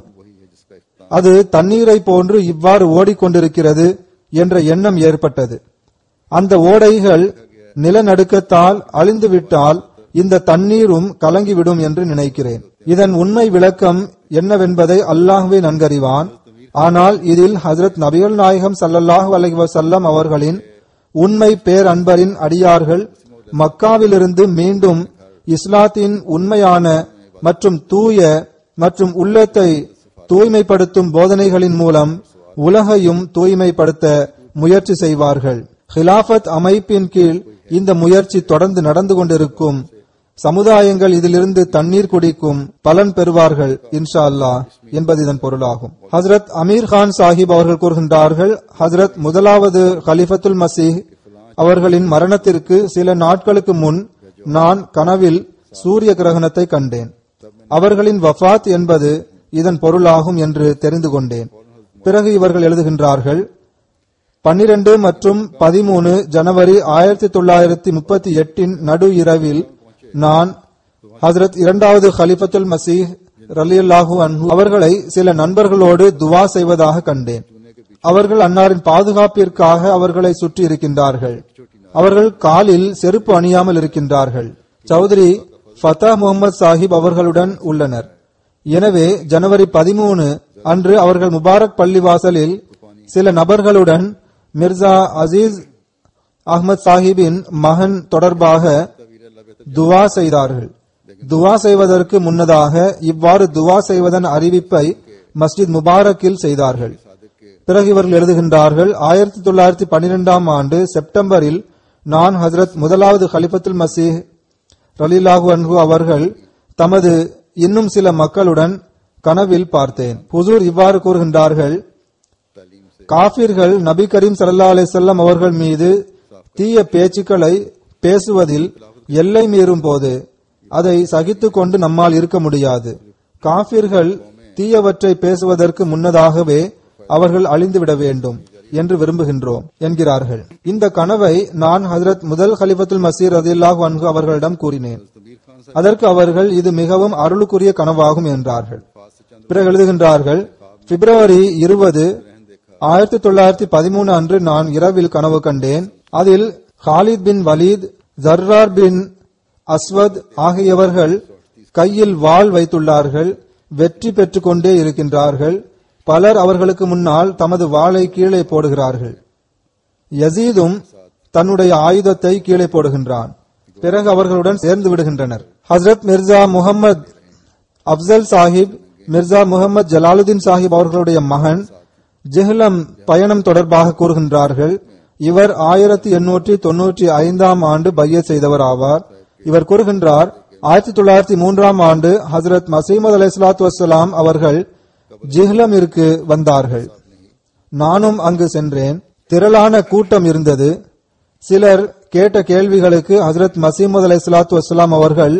[SPEAKER 2] அது தண்ணீரை போன்று இவ்வாறு ஓடிக்கொண்டிருக்கிறது என்ற எண்ணம் ஏற்பட்டது அந்த ஓடைகள் நிலநடுக்கத்தால் அழிந்துவிட்டால் இந்த தண்ணீரும் கலங்கிவிடும் என்று நினைக்கிறேன் இதன் உண்மை விளக்கம் என்னவென்பதை அல்லாஹ்வே நன்கறிவான் ஆனால் இதில் ஹஜரத் நபிகள் நாயகம் சல்லல்லாஹு அலைஹி வஸல்லம் அவர்களின் உண்மை பேரன்பரின் அடியார்கள் மக்காவிலிருந்து மீண்டும் இஸ்லாத்தின் உண்மையான மற்றும் தூய மற்றும் உள்ளத்தை தூய்மைப்படுத்தும் போதனைகளின் மூலம் உலகையும் தூய்மைப்படுத்த முயற்சி செய்வார்கள் ஹிலாஃபத் அமைப்பின் கீழ் இந்த முயற்சி தொடர்ந்து நடந்து கொண்டிருக்கும் சமுதாயங்கள் இதிலிருந்து தண்ணீர் குடிக்கும் பலன் பெறுவார்கள் இன்ஷா அல்லாஹ் என்பது இதன் பொருளாகும் ஹசரத் அமீர் கான் சாஹிப் அவர்கள் கூறுகின்றார்கள் ஹசரத் முதலாவது கலிஃபத்துல் மசீஹ் அவர்களின் மரணத்திற்கு சில நாட்களுக்கு முன் நான் கனவில் சூரிய கிரகணத்தை கண்டேன் அவர்களின் வஃபாத் என்பது இதன் பொருளாகும் என்று தெரிந்து கொண்டேன் பிறகு இவர்கள் எழுதுகின்றார்கள் பன்னிரண்டு மற்றும் பதிமூணு ஜனவரி ஆயிரத்தி தொள்ளாயிரத்தி முப்பத்தி எட்டின் நடு இரவில் நான் ஹசரத் இரண்டாவது ஹலிஃபத்துல் மசீஹ் ரலியல்லாஹு அன்ஹு அவர்களை சில நண்பர்களோடு துவா செய்வதாக கண்டேன் அவர்கள் அன்னாரின் பாதுகாப்பிற்காக அவர்களை சுற்றி இருக்கின்றார்கள் அவர்கள் காலில் செருப்பு அணியாமல் இருக்கின்றார்கள் சௌத்ரி ஃபதா முகமது சாஹிப் அவர்களுடன் உள்ளனர் எனவே ஜனவரி பதிமூணு அன்று அவர்கள் முபாரக் பள்ளிவாசலில் சில நபர்களுடன் மிர்சா அசீஸ் அஹ்மத் சாஹிபின் மகன் தொடர்பாக துவா செய்தார்கள் துவா செய்வதற்கு முன்னதாக இவ்வாறு துவா செய்வதன் அறிவிப்பை மஸ்ஜித் முபாரக்கில் செய்தார்கள் பிறகு இவர்கள் எழுதுகின்றார்கள் ஆயிரத்தி தொள்ளாயிரத்தி பன்னிரெண்டாம் ஆண்டு செப்டம்பரில் நான் ஹசரத் முதலாவது ஹலிஃபத்துல் மசீஹ் ரலிலாஹு அன்ஹு அவர்கள் தமது இன்னும் சில மக்களுடன் கனவில் பார்த்தேன் ஹுசூர் இவ்வாறு கூறுகின்றார்கள் காபிர்கள் நபி கரீம் சல்லா அலிசல்லாம் அவர்கள் மீது தீய பேச்சுக்களை பேசுவதில் எல்லை மீறும் போது அதை சகித்துக் கொண்டு நம்மால் இருக்க முடியாது காபிர்கள் தீயவற்றை பேசுவதற்கு முன்னதாகவே அவர்கள் அழிந்துவிட வேண்டும் என்று விரும்புகின்றோம் என்கிறார்கள் இந்த கனவை நான் ஹசரத் முதல் ஹலிஃபத்துல் மசீர் ரதில்லாஹு அன்ஹு அவர்களிடம் கூறினேன் அதற்கு அவர்கள் இது மிகவும் அருளுக்குரிய கனவாகும் என்றார்கள் பிறகு எழுதுகின்றார்கள் பிப்ரவரி இருபது ஆயிரத்தி தொள்ளாயிரத்தி பதிமூணு அன்று நான் இரவில் கனவு கண்டேன் அதில் ஹாலித் பின் வலீத் ஜர்ரார் பின் அஸ்வத் ஆகியவர்கள் கையில் வாள் வைத்துள்ளார்கள் வெற்றி பெற்றுக் கொண்டே இருக்கின்றார்கள் பலர் அவர்களுக்கு முன்னால் தமது வாளை கீழே போடுகிறார்கள் யசீதும் தன்னுடைய ஆயுதத்தை கீழே போடுகின்றான் பிறகு அவர்களுடன் சேர்ந்து விடுகின்றனர் ஹஸ்ரத் மிர்சா முகமது அப்சல் சாஹிப் மிர்சா முகமது ஜலாலுதீன் சாஹிப் அவர்களுடைய மகன் ஜெஹ்லம் பயணம் தொடர்பாக கூறுகின்றார்கள் இவர் ஆயிரத்தி எண்ணூற்றி தொன்னூற்றி ஐந்தாம் ஆண்டு பைய செய்தவர் ஆவார் இவர் கூறுகின்றார் ஆயிரத்தி தொள்ளாயிரத்தி மூன்றாம் ஆண்டு ஹசரத் மசீமது அலை சலாத்து வசலாம் அவர்கள் ஜிஹ்லமிற்கு வந்தார்கள் நானும் அங்கு சென்றேன் திரளான கூட்டம் இருந்தது சிலர் கேட்ட கேள்விகளுக்கு ஹசரத் மசீமது அலை சலாத்து வசலாம் அவர்கள்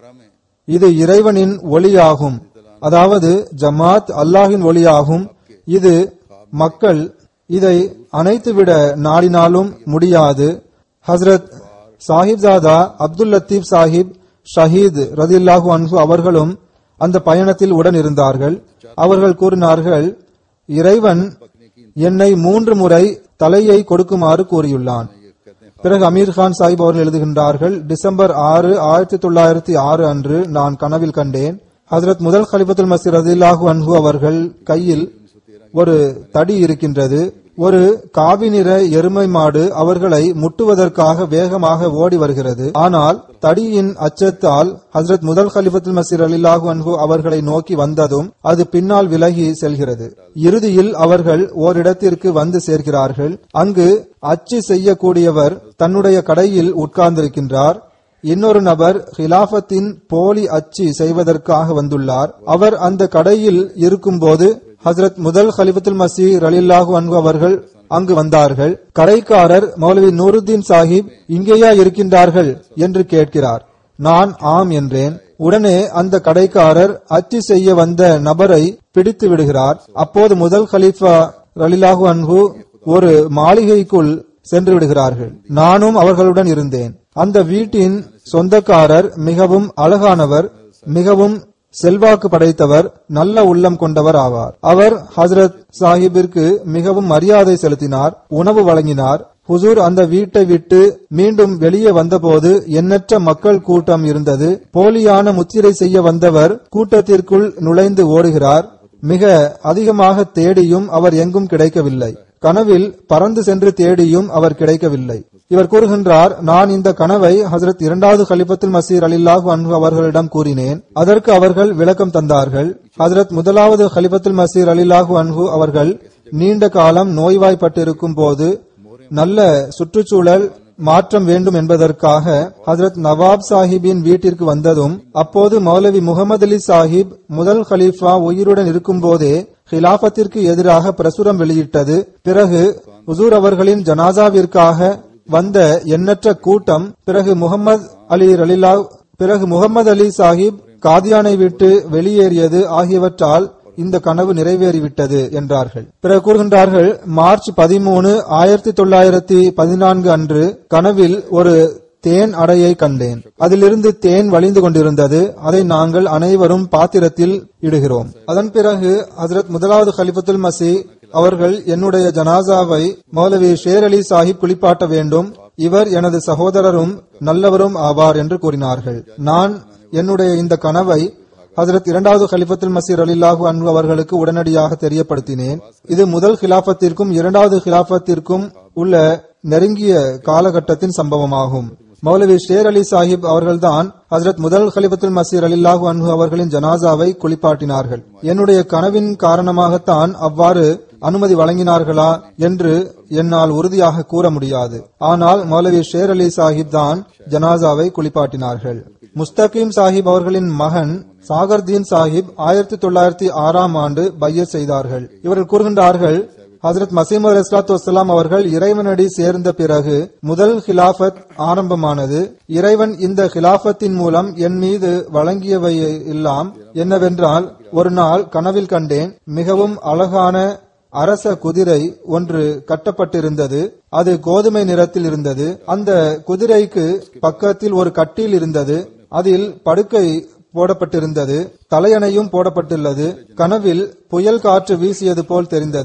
[SPEAKER 2] இது இறைவனின் ஒளியாகும் அதாவது ஜமாத் அல்லாஹின் ஒளியாகும் இது மக்கள் இதை அணைத்துவிட நாடினாலும் முடியாது ஹசரத் சாஹிப்ஜாதா அப்துல் லத்தீப் சாஹிப் ஷஹீத் ரதில்லாஹு அன்ஹு அவர்களும் அந்த பயணத்தில் உடன் இருந்தார்கள் அவர்கள் கூறினார்கள் இறைவன் என்னை மூன்று முறை தலையை கொடுக்குமாறு கூறியுள்ளான் பிறகு அமீர் கான் சாஹிப் அவர்கள் எழுதுகின்றார்கள் டிசம்பர் ஆறு ஆயிரத்தி தொள்ளாயிரத்தி ஆறு அன்று நான் கனவில் கண்டேன் ஹசரத் முதல் கலிபத்துல் மசீர் ரதில்லாஹு அன்ஹு அவர்கள் கையில் ஒரு தடி இருக்கின்றது ஒரு காவி நிற எருமை மாடு அவர்களை முட்டுவதற்காக வேகமாக ஓடி வருகிறது ஆனால் தடியின் அச்சத்தால் ஹசரத் முதல் கலிபத்துல் மசீர் அலிலாஹு அன்ஹு அவர்களை நோக்கி வந்ததும் அது பின்னால் விலகி செல்கிறது இறுதியில் அவர்கள் ஓரிடத்திற்கு வந்து சேர்க்கிறார்கள் அங்கு அச்சு செய்யக்கூடியவர் தன்னுடைய கடையில் உட்கார்ந்திருக்கின்றார் இன்னொரு நபர் ஹிலாபத்தின் போலி அச்சு செய்வதற்காக வந்துள்ளார் அவர் அந்த கடையில் இருக்கும்போது ஹசரத் முதல் ஹலிபத்துல் மசீர் அலில்லாஹு அன்பு அவர்கள் அங்கு வந்தார்கள் கடைக்காரர் மௌலவி நூருத்தீன் சாஹிப் இங்கேயா இருக்கின்றார்கள் என்று கேட்கிறார் நான் ஆம் என்றேன் உடனே அந்த கடைக்காரர் அச்சு செய்ய வந்த நபரை பிடித்து விடுகிறார் அப்போது முதல் ஹலீஃபா ரலிலாஹு அன்ஹு ஒரு மாளிகைக்குள் சென்று விடுகிறார்கள் நானும் அவர்களுடன் இருந்தேன் அந்த வீட்டின் சொந்தக்காரர் மிகவும் அழகானவர் மிகவும் செல்வாக்கு படைத்தவர் நல்ல உள்ளம் கொண்டவர் ஆவார் அவர் ஹசரத் சாஹிப்பிற்கு மிகவும் மரியாதை செலுத்தினார் உணவு வழங்கினார் ஹுசூர் அந்த வீட்டை விட்டு மீண்டும் வெளியே வந்தபோது எண்ணற்ற மக்கள் கூட்டம் இருந்தது போலியான முத்திரை செய்ய வந்தவர் கூட்டத்திற்குள் நுழைந்து ஓடுகிறார் மிக அதிகமாக தேடியும் அவர் எங்கும் கிடைக்கவில்லை கனவில் பறந்து சென்று தேடியும் அவர் கிடைக்கவில்லை இவர் கூறுகின்றார் நான் இந்த கனவை ஹசரத் இரண்டாவது கலிபத்துல் மசீர் அலில்லாஹு அன்ஹு அவர்களிடம் கூறினேன் அதற்கு அவர்கள் விளக்கம் தந்தார்கள் ஹசரத் முதலாவது கலிபத்துல் மசீர் அலில்லாஹு அன்ஹு அவர்கள் நீண்ட காலம் நோய்வாய்ப்பட்டிருக்கும் போது நல்ல சுற்றுச்சூழல் மாற்றம் வேண்டும் என்பதற்காக ஹசரத் நவாப் சாஹிப்பின் வீட்டிற்கு வந்ததும் அப்போது மௌலவி முகமது அலி சாஹிப் முதல் ஹலீஃபா உயிருடன் இருக்கும்போதே ஹிலாபத்திற்கு எதிராக பிரசுரம் வெளியிட்டது பிறகு ஹுசூர் அவர்களின் ஜனாசாவிற்காக வந்த எண்ணற்ற கூட்டம் பிறகு முகமது அலி ரலிலா பிறகு முகமது அலி சாஹிப் காதியானை விட்டு வெளியேறியது ஆகியவற்றால் இந்த கனவு நிறைவேறிவிட்டது என்றார்கள் பிறகு கூறுகின்றார்கள் மார்ச் பதிமூணு ஆயிரத்தி தொள்ளாயிரத்தி பதினான்கு அன்று கனவில் ஒரு தேன் அடையை கண்டேன் அதிலிருந்து தேன் வழிந்து கொண்டிருந்தது அதை நாங்கள் அனைவரும் பாத்திரத்தில் இடுகிறோம் அதன் பிறகு ஹசரத் முதலாவது கலிபத்துல் மசி அவர்கள் என்னுடைய ஜனாசாவை மௌலவி ஷேர் அலி சாஹிப் குளிப்பாட்ட வேண்டும் இவர் எனது சகோதரரும் நல்லவரும் ஆவார் என்று கூறினார்கள் நான் என்னுடைய இந்த கனவை ஹசரத் இரண்டாவது ஹலிஃபத்துல் மசீர் அலில்லாஹு அன்பு அவர்களுக்கு உடனடியாக தெரியப்படுத்தினேன் இது முதல் ஹிலாபத்திற்கும் இரண்டாவது ஹிலாபத்திற்கும் உள்ள நெருங்கிய காலகட்டத்தின் சம்பவமாகும் மௌலவி ஷேர் அலி சாஹிப் அவர்கள்தான் ஹசரத் முதல் ஹலிபத்துல் மசீர் அலில்லாஹு அன்ஹு அவர்களின் ஜனாசாவை குளிப்பாட்டினார்கள் என்னுடைய கனவின் காரணமாகத்தான் அவ்வாறு அனுமதி வழங்கினார்களா என்று என்னால் உறுதியாக கூற முடியாது ஆனால் மௌலவி ஷேர் அலி சாஹிப் தான் ஜனாசாவை குளிப்பாட்டினார்கள் முஸ்தகீம் சாஹிப் அவர்களின் மகன் சாகர்தீன் சாஹிப் ஆயிரத்தி தொள்ளாயிரத்தி ஆறாம் ஆண்டு பையர் செய்தார்கள் இவர்கள் கூறுகின்றார்கள் ஹசரத் மசீம் அலி இஸ்லாத்து வசலாம் அவர்கள் இறைவனடி சேர்ந்த பிறகு முதல் ஹிலாபத் ஆரம்பமானது இறைவன் இந்த ஹிலாபத்தின் மூலம் என் மீது வழங்கியவை எல்லாம் என்னவென்றால் ஒரு நாள் கனவில் கண்டேன் மிகவும் அழகான அரச குதிரை ஒன்று கட்டப்பட்டிருந்தது அது கோதுமை நிறத்தில் இருந்தது அந்த குதிரைக்கு பக்கத்தில் ஒரு கட்டில் இருந்தது அதில் படுக்கை போடப்பட்டிருந்தது தலையணையும் போடப்பட்டுள்ளது கனவில் புயல் காற்று வீசியது போல் தெரிந்தது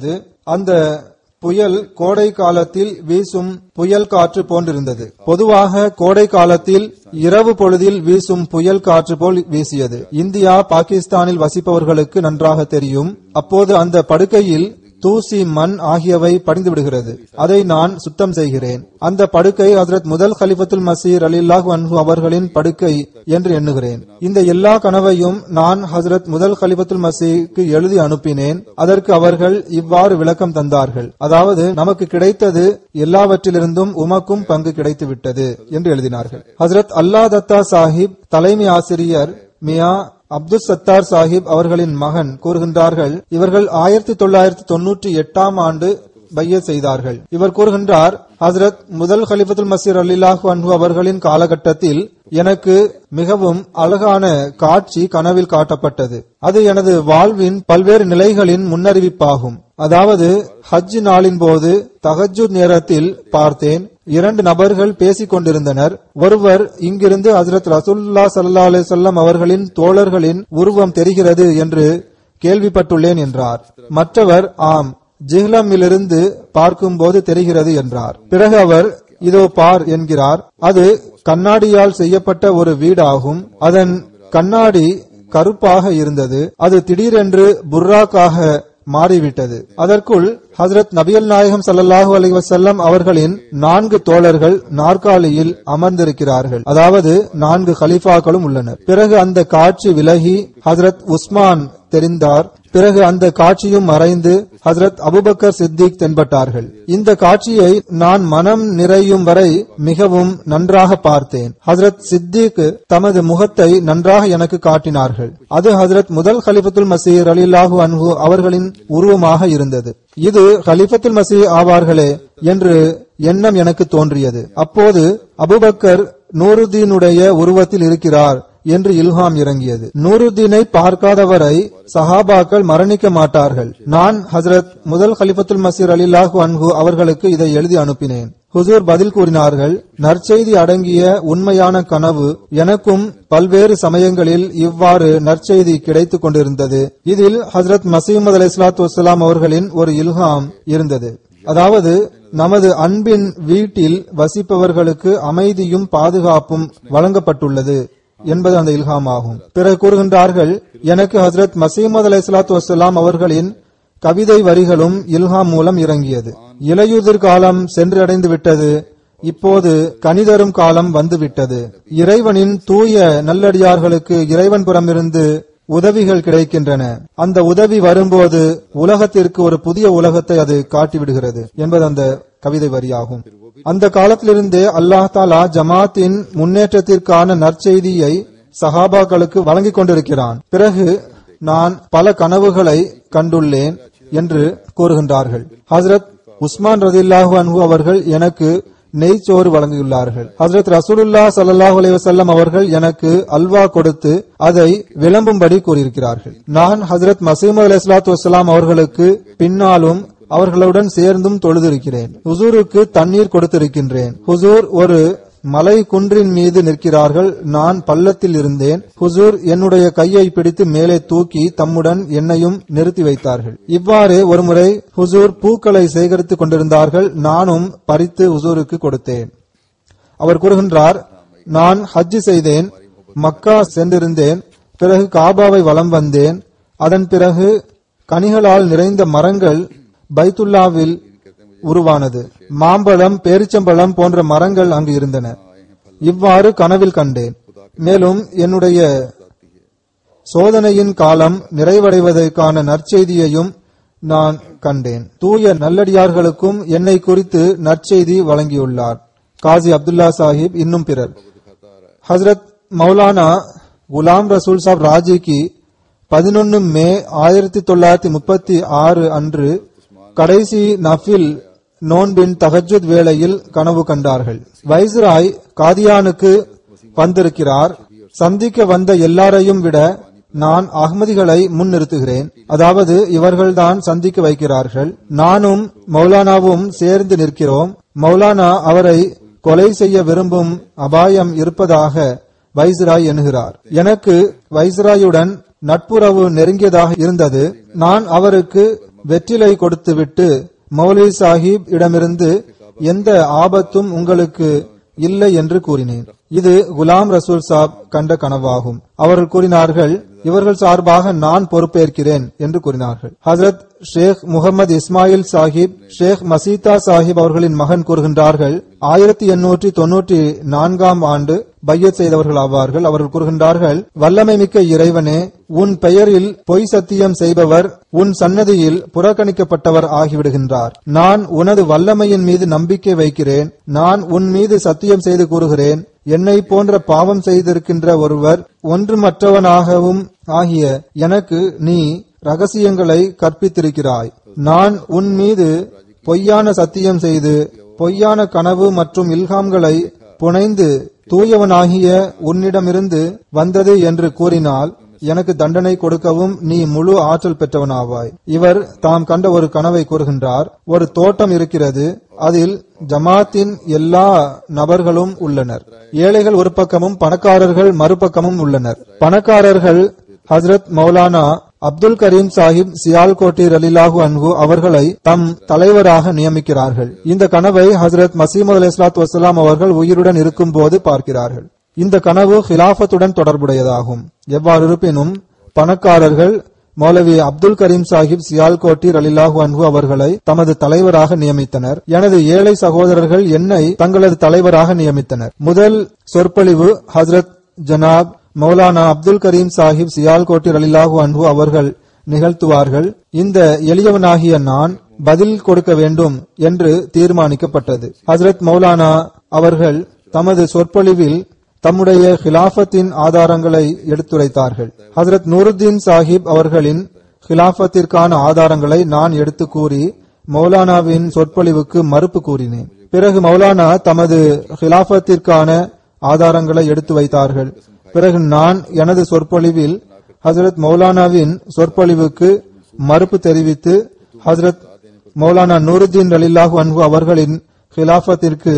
[SPEAKER 2] அந்த புயல் கோடை காலத்தில் வீசும் புயல் காற்று போன்றிருந்தது பொதுவாக கோடை காலத்தில் இரவு பொழுதில் வீசும் புயல் காற்று போல் வீசியது இந்தியா பாகிஸ்தானில் வசிப்பவர்களுக்கு நன்றாக தெரியும் அப்போது அந்த படுக்கையில் தூசி மண் ஆகியவை படிந்து விடுகிறது அதை நான் சுத்தம் செய்கிறேன் அந்த படுக்கை ஹசரத் முதல் கலிபத்துல் மசீர் அலில்லாஹ் அன்ஹு அவர்களின் படுக்கை என்று எண்ணுகிறேன் இந்த எல்லா கனவையும் நான் ஹசரத் முதல் கலிபத்துல் மசீக்கு எழுதி அனுப்பினேன் அதற்கு அவர்கள் இவ்வாறு விளக்கம் தந்தார்கள் அதாவது நமக்கு கிடைத்தது எல்லாவற்றிலிருந்தும் உமக்கும் பங்கு கிடைத்து விட்டது என்று எழுதினார்கள் ஹசரத் அல்லா தத்தா சாஹிப் தலைமை ஆசிரியர் மியா அப்துல் சத்தார் சாஹிப் அவர்களின் மகன் கூறுகின்றார்கள் இவர்கள் ஆயிரத்தி தொள்ளாயிரத்தி தொன்னூற்றி எட்டாம் ஆண்டு பைய செய்தார்கள் இவர் கூறுகின்றார் ஹசரத் முதல் ஹலிஃபத்துல் மசீர் அலிலாஹு அன்ஹு அவர்களின் காலகட்டத்தில் எனக்கு மிகவும் அழகான காட்சி கனவில் காட்டப்பட்டது அது எனது வாழ்வின் பல்வேறு நிலைகளின் முன்னறிவிப்பாகும் அதாவது ஹஜ் நாளின் போது தகஜுத் நேரத்தில் பார்த்தேன் இரண்டு நபர்கள் பேசிக் கொண்டிருந்தனர் ஒருவர் இங்கிருந்து ஹசரத் ரசூல்லா சல்லா அலிசல்லாம் அவர்களின் தோழர்களின் உருவம் தெரிகிறது என்று கேள்விப்பட்டுள்ளேன் என்றார் மற்றவர் ஆம் ஜிஹ்லமிலிருந்து பார்க்கும்போது தெரிகிறது என்றார் பிறகு அவர் இதோ பார் என்கிறார் அது கண்ணாடியால் செய்யப்பட்ட ஒரு வீடாகும் அதன் கண்ணாடி கருப்பாக இருந்தது அது திடீரென்று புர்ராக்காக மாறிவிட்டது அதற்குள் ஹசரத் நபியல் நாயகம் சல்லல்லாஹு அலைஹி வஸல்லம் அவர்களின் நான்கு தோழர்கள் நாற்காலியில் அமர்ந்திருக்கிறார்கள் அதாவது நான்கு கலிஃபாக்களும் உள்ளனர் பிறகு அந்த காட்சி விலகி ஹசரத் உஸ்மான் தெரிந்தார் பிறகு அந்த காட்சியும் மறைந்து ஹசரத் அபுபக்கர் சித்திக் தென்பட்டார்கள் இந்த காட்சியை நான் மனம் நிறையும் வரை மிகவும் நன்றாக பார்த்தேன் ஹசரத் சித்திக் தமது முகத்தை நன்றாக எனக்கு காட்டினார்கள் அது ஹசரத் முதல் ஹலிஃபத்துல் மசீர் அலிலாஹு அன்ஹு அவர்களின் உருவமாக இருந்தது இது ஹலிஃபத்துல் மசீ ஆவார்களே என்று எண்ணம் எனக்கு தோன்றியது அப்போது அபுபக்கர் நூருதீனுடைய உருவத்தில் இருக்கிறார் என்று இல்ஹாம் இறங்கியது நூருதீனை பார்க்காதவரை சஹாபாக்கள் மரணிக்க மாட்டார்கள் நான் ஹசரத் முதல் ஹலிஃபத்துல் மசீர் அலிலாஹு அன்ஹு அவர்களுக்கு இதை எழுதி அனுப்பினேன் ஹுசூர் பதில் கூறினார்கள் நற்செய்தி அடங்கிய உண்மையான கனவு எனக்கும் பல்வேறு சமயங்களில் இவ்வாறு நற்செய்தி கிடைத்துக் கொண்டிருந்தது இதில் ஹசரத் மசீமது அலி இஸ்லாத்து வலாம் அவர்களின் ஒரு இல்ஹாம் இருந்தது அதாவது நமது அன்பின் வீட்டில் வசிப்பவர்களுக்கு அமைதியும் பாதுகாப்பும் வழங்கப்பட்டுள்ளது என்பது அந்த இல்ஹாம் ஆகும் பிறகு கூறுகின்றார்கள் எனக்கு ஹசரத் மசீமது அலை சலாத்து வசலாம் அவர்களின் கவிதை வரிகளும் இல்ஹாம் மூலம் இறங்கியது இலையுதிர் காலம் சென்றடைந்து விட்டது இப்போது கனிதரும் காலம் வந்துவிட்டது இறைவனின் தூய நல்லடியார்களுக்கு இறைவன் புறமிருந்து உதவிகள் கிடைக்கின்றன அந்த உதவி வரும்போது உலகத்திற்கு ஒரு புதிய உலகத்தை அது காட்டிவிடுகிறது என்பது அந்த கவிதை வரியாகும் அந்த காலத்திலிருந்தே அல்லாஹ் தாலா ஜமாத்தின் முன்னேற்றத்திற்கான நற்செய்தியை சஹாபாக்களுக்கு வழங்கிக் கொண்டிருக்கிறான் பிறகு நான் பல கனவுகளை கண்டுள்ளேன் என்று கூறுகின்றார்கள் ஹசரத் உஸ்மான் ரதில்லாஹு அன்ஹு அவர்கள் எனக்கு நெய்ச்சோறு வழங்கியுள்ளார்கள் ஹசரத் ரசூலுல்லா சல்லாஹூ அலைவசல்லம் அவர்கள் எனக்கு அல்வா கொடுத்து அதை விளம்பும்படி கூறியிருக்கிறார்கள் நான் ஹசரத் மசீமது அலி இஸ்லாத்து வசலாம் அவர்களுக்கு பின்னாலும் அவர்களுடன் சேர்ந்தும் தொழுதிருக்கிறேன் ஹுசூருக்கு தண்ணீர் கொடுத்திருக்கின்றேன் ஹுசூர் ஒரு மலை குன்றின் மீது நிற்கிறார்கள் நான் பள்ளத்தில் இருந்தேன் ஹுசூர் என்னுடைய கையை பிடித்து மேலே தூக்கி தம்முடன் என்னையும் நிறுத்தி வைத்தார்கள் இவ்வாறு ஒருமுறை ஹுசூர் பூக்களை சேகரித்துக் கொண்டிருந்தார்கள் நானும் பறித்து ஹுசூருக்கு கொடுத்தேன் அவர் கூறுகின்றார் நான் ஹஜ் செய்தேன் மக்கா சென்றிருந்தேன் பிறகு காபாவை வலம் வந்தேன் அதன் பிறகு கனிகளால் நிறைந்த மரங்கள் பைத்துல்லாவில் உருவானது மாம்பழம் பேரிச்சம்பழம் போன்ற மரங்கள் அங்கு இருந்தன இவ்வாறு கனவில் கண்டேன் மேலும் என்னுடைய சோதனையின் காலம் நிறைவடைவதற்கான நற்செய்தியையும் நான் கண்டேன் தூய நல்லடியார்களுக்கும் என்னை குறித்து நற்செய்தி வழங்கியுள்ளார் காசி அப்துல்லா சாஹிப் இன்னும் பிறர் ஹசரத் மௌலானா குலாம் ரசூல் சாப் ராஜிக்கு பதினொன்னு மே ஆயிரத்தி தொள்ளாயிரத்தி முப்பத்தி ஆறு அன்று கடைசி நஃபில் நோன்பின் தகஜுத் வேளையில் கனவு கண்டார்கள் வைஸ்ராய் காதியானுக்கு வந்திருக்கிறார் சந்திக்க வந்த எல்லாரையும் விட நான் அகமதிகளை முன்னிறுத்துகிறேன் அதாவது இவர்கள்தான் சந்திக்க வைக்கிறார்கள் நானும் மௌலானாவும் சேர்ந்து நிற்கிறோம் மௌலானா அவரை கொலை செய்ய விரும்பும் அபாயம் இருப்பதாக வைஸ்ராய் எண்ணுகிறார் எனக்கு வைஸ்ராயுடன் நட்புறவு நெருங்கியதாக இருந்தது நான் அவருக்கு வெற்றிலை கொடுத்துவிட்டு மௌலவி சாஹிப் இடமிருந்து எந்த ஆபத்தும் உங்களுக்கு இல்லை என்று கூறினேன் இது குலாம் ரசூல் சாப் கண்ட கனவாகும் அவர்கள் கூறினார்கள் இவர்கள் சார்பாக நான் பொறுப்பேற்கிறேன் என்று கூறினார்கள் ஹசரத் ஷேக் முகமது இஸ்மாயில் சாஹிப் ஷேக் மசீதா சாஹிப் அவர்களின் மகன் கூறுகின்றார்கள் ஆயிரத்தி எண்ணூற்றி தொன்னூற்றி நான்காம் ஆண்டு பையத் செய்தவர்கள் ஆவார்கள் அவர்கள் கூறுகின்றார்கள் வல்லமை மிக்க இறைவனே உன் பெயரில் பொய் சத்தியம் செய்பவர் உன் சன்னதியில் புறக்கணிக்கப்பட்டவர் ஆகிவிடுகின்றார் நான் உனது வல்லமையின் மீது நம்பிக்கை வைக்கிறேன் நான் உன் மீது சத்தியம் செய்து கூறுகிறேன் என்னை போன்ற பாவம் செய்திருக்கின்ற ஒருவர் ஒன்றுமற்றவனாகவும் ஆகிய எனக்கு நீ ரகசியங்களை கற்பித்திருக்கிறாய் நான் உன் மீது பொய்யான சத்தியம் செய்து பொய்யான கனவு மற்றும் இல்ஹாம்களை புனைந்து தூயவனாகிய உன்னிடமிருந்து வந்தது என்று கூறினால் எனக்கு தண்டனை கொடுக்கவும் நீ முழு ஆற்றல் பெற்றவனாவாய் இவர் தாம் கண்ட ஒரு கனவை கூறுகின்றார் ஒரு தோட்டம் இருக்கிறது அதில் ஜமாத்தின் எல்லா நபர்களும் உள்ளனர் ஏழைகள் ஒரு பக்கமும் பணக்காரர்கள் மறுபக்கமும் உள்ளனர் பணக்காரர்கள் ஹசரத் மௌலானா அப்துல் கரீம் சாஹிப் சியால்கோட்டி ரலிலாஹு அன்ஹு அவர்களை தம் தலைவராக நியமிக்கிறார்கள் இந்த கனவை ஹசரத் மசீமது அலி இஸ்லாத் வசலாம் அவர்கள் உயிருடன் இருக்கும் போது பார்க்கிறார்கள் இந்த கனவு ஹிலாஃபத்துடன் தொடர்புடையதாகும் எவ்வாறு இருப்பினும் பணக்காரர்கள் மௌலவி அப்துல் கரீம் சாஹிப் சியால்கோட்டி ரலிலாஹு அன்ஹு அவர்களை தமது தலைவராக நியமித்தனர் எனது ஏழை சகோதரர்கள் என்னை தங்களது தலைவராக நியமித்தனர் முதல் சொற்பொழிவு ஹசரத் ஜனாப் மௌலானா அப்துல் கரீம் சாஹிப் சியால்கோட்டி ரலிலாஹு அன்ஹு அவர்கள் நிகழ்த்துவார்கள் இந்த எளியவனாகிய நான் பதில் கொடுக்க வேண்டும் என்று தீர்மானிக்கப்பட்டது ஹசரத் மௌலானா அவர்கள் தமது சொற்பொழிவில் தம்முடைய ஹிலாஃபத்தின் ஆதாரங்களை எடுத்துரைத்தார்கள் ஹசரத் நூருத்தீன் சாஹிப் அவர்களின் ஹிலாஃபத்திற்கான ஆதாரங்களை நான் எடுத்து கூறி மௌலானாவின் சொற்பொழிவுக்கு மறுப்பு கூறினேன் பிறகு மௌலானா தமது ஹிலாஃபத்திற்கான ஆதாரங்களை எடுத்து வைத்தார்கள் பிறகு நான் எனது சொற்பொழிவில் ஹசரத் மௌலானாவின் சொற்பொழிவுக்கு மறுப்பு தெரிவித்து ஹசரத் மௌலானா நூருத்தீன் ரலில்லாஹு அன்ஹு அவர்களின் ஹிலாஃபத்திற்கு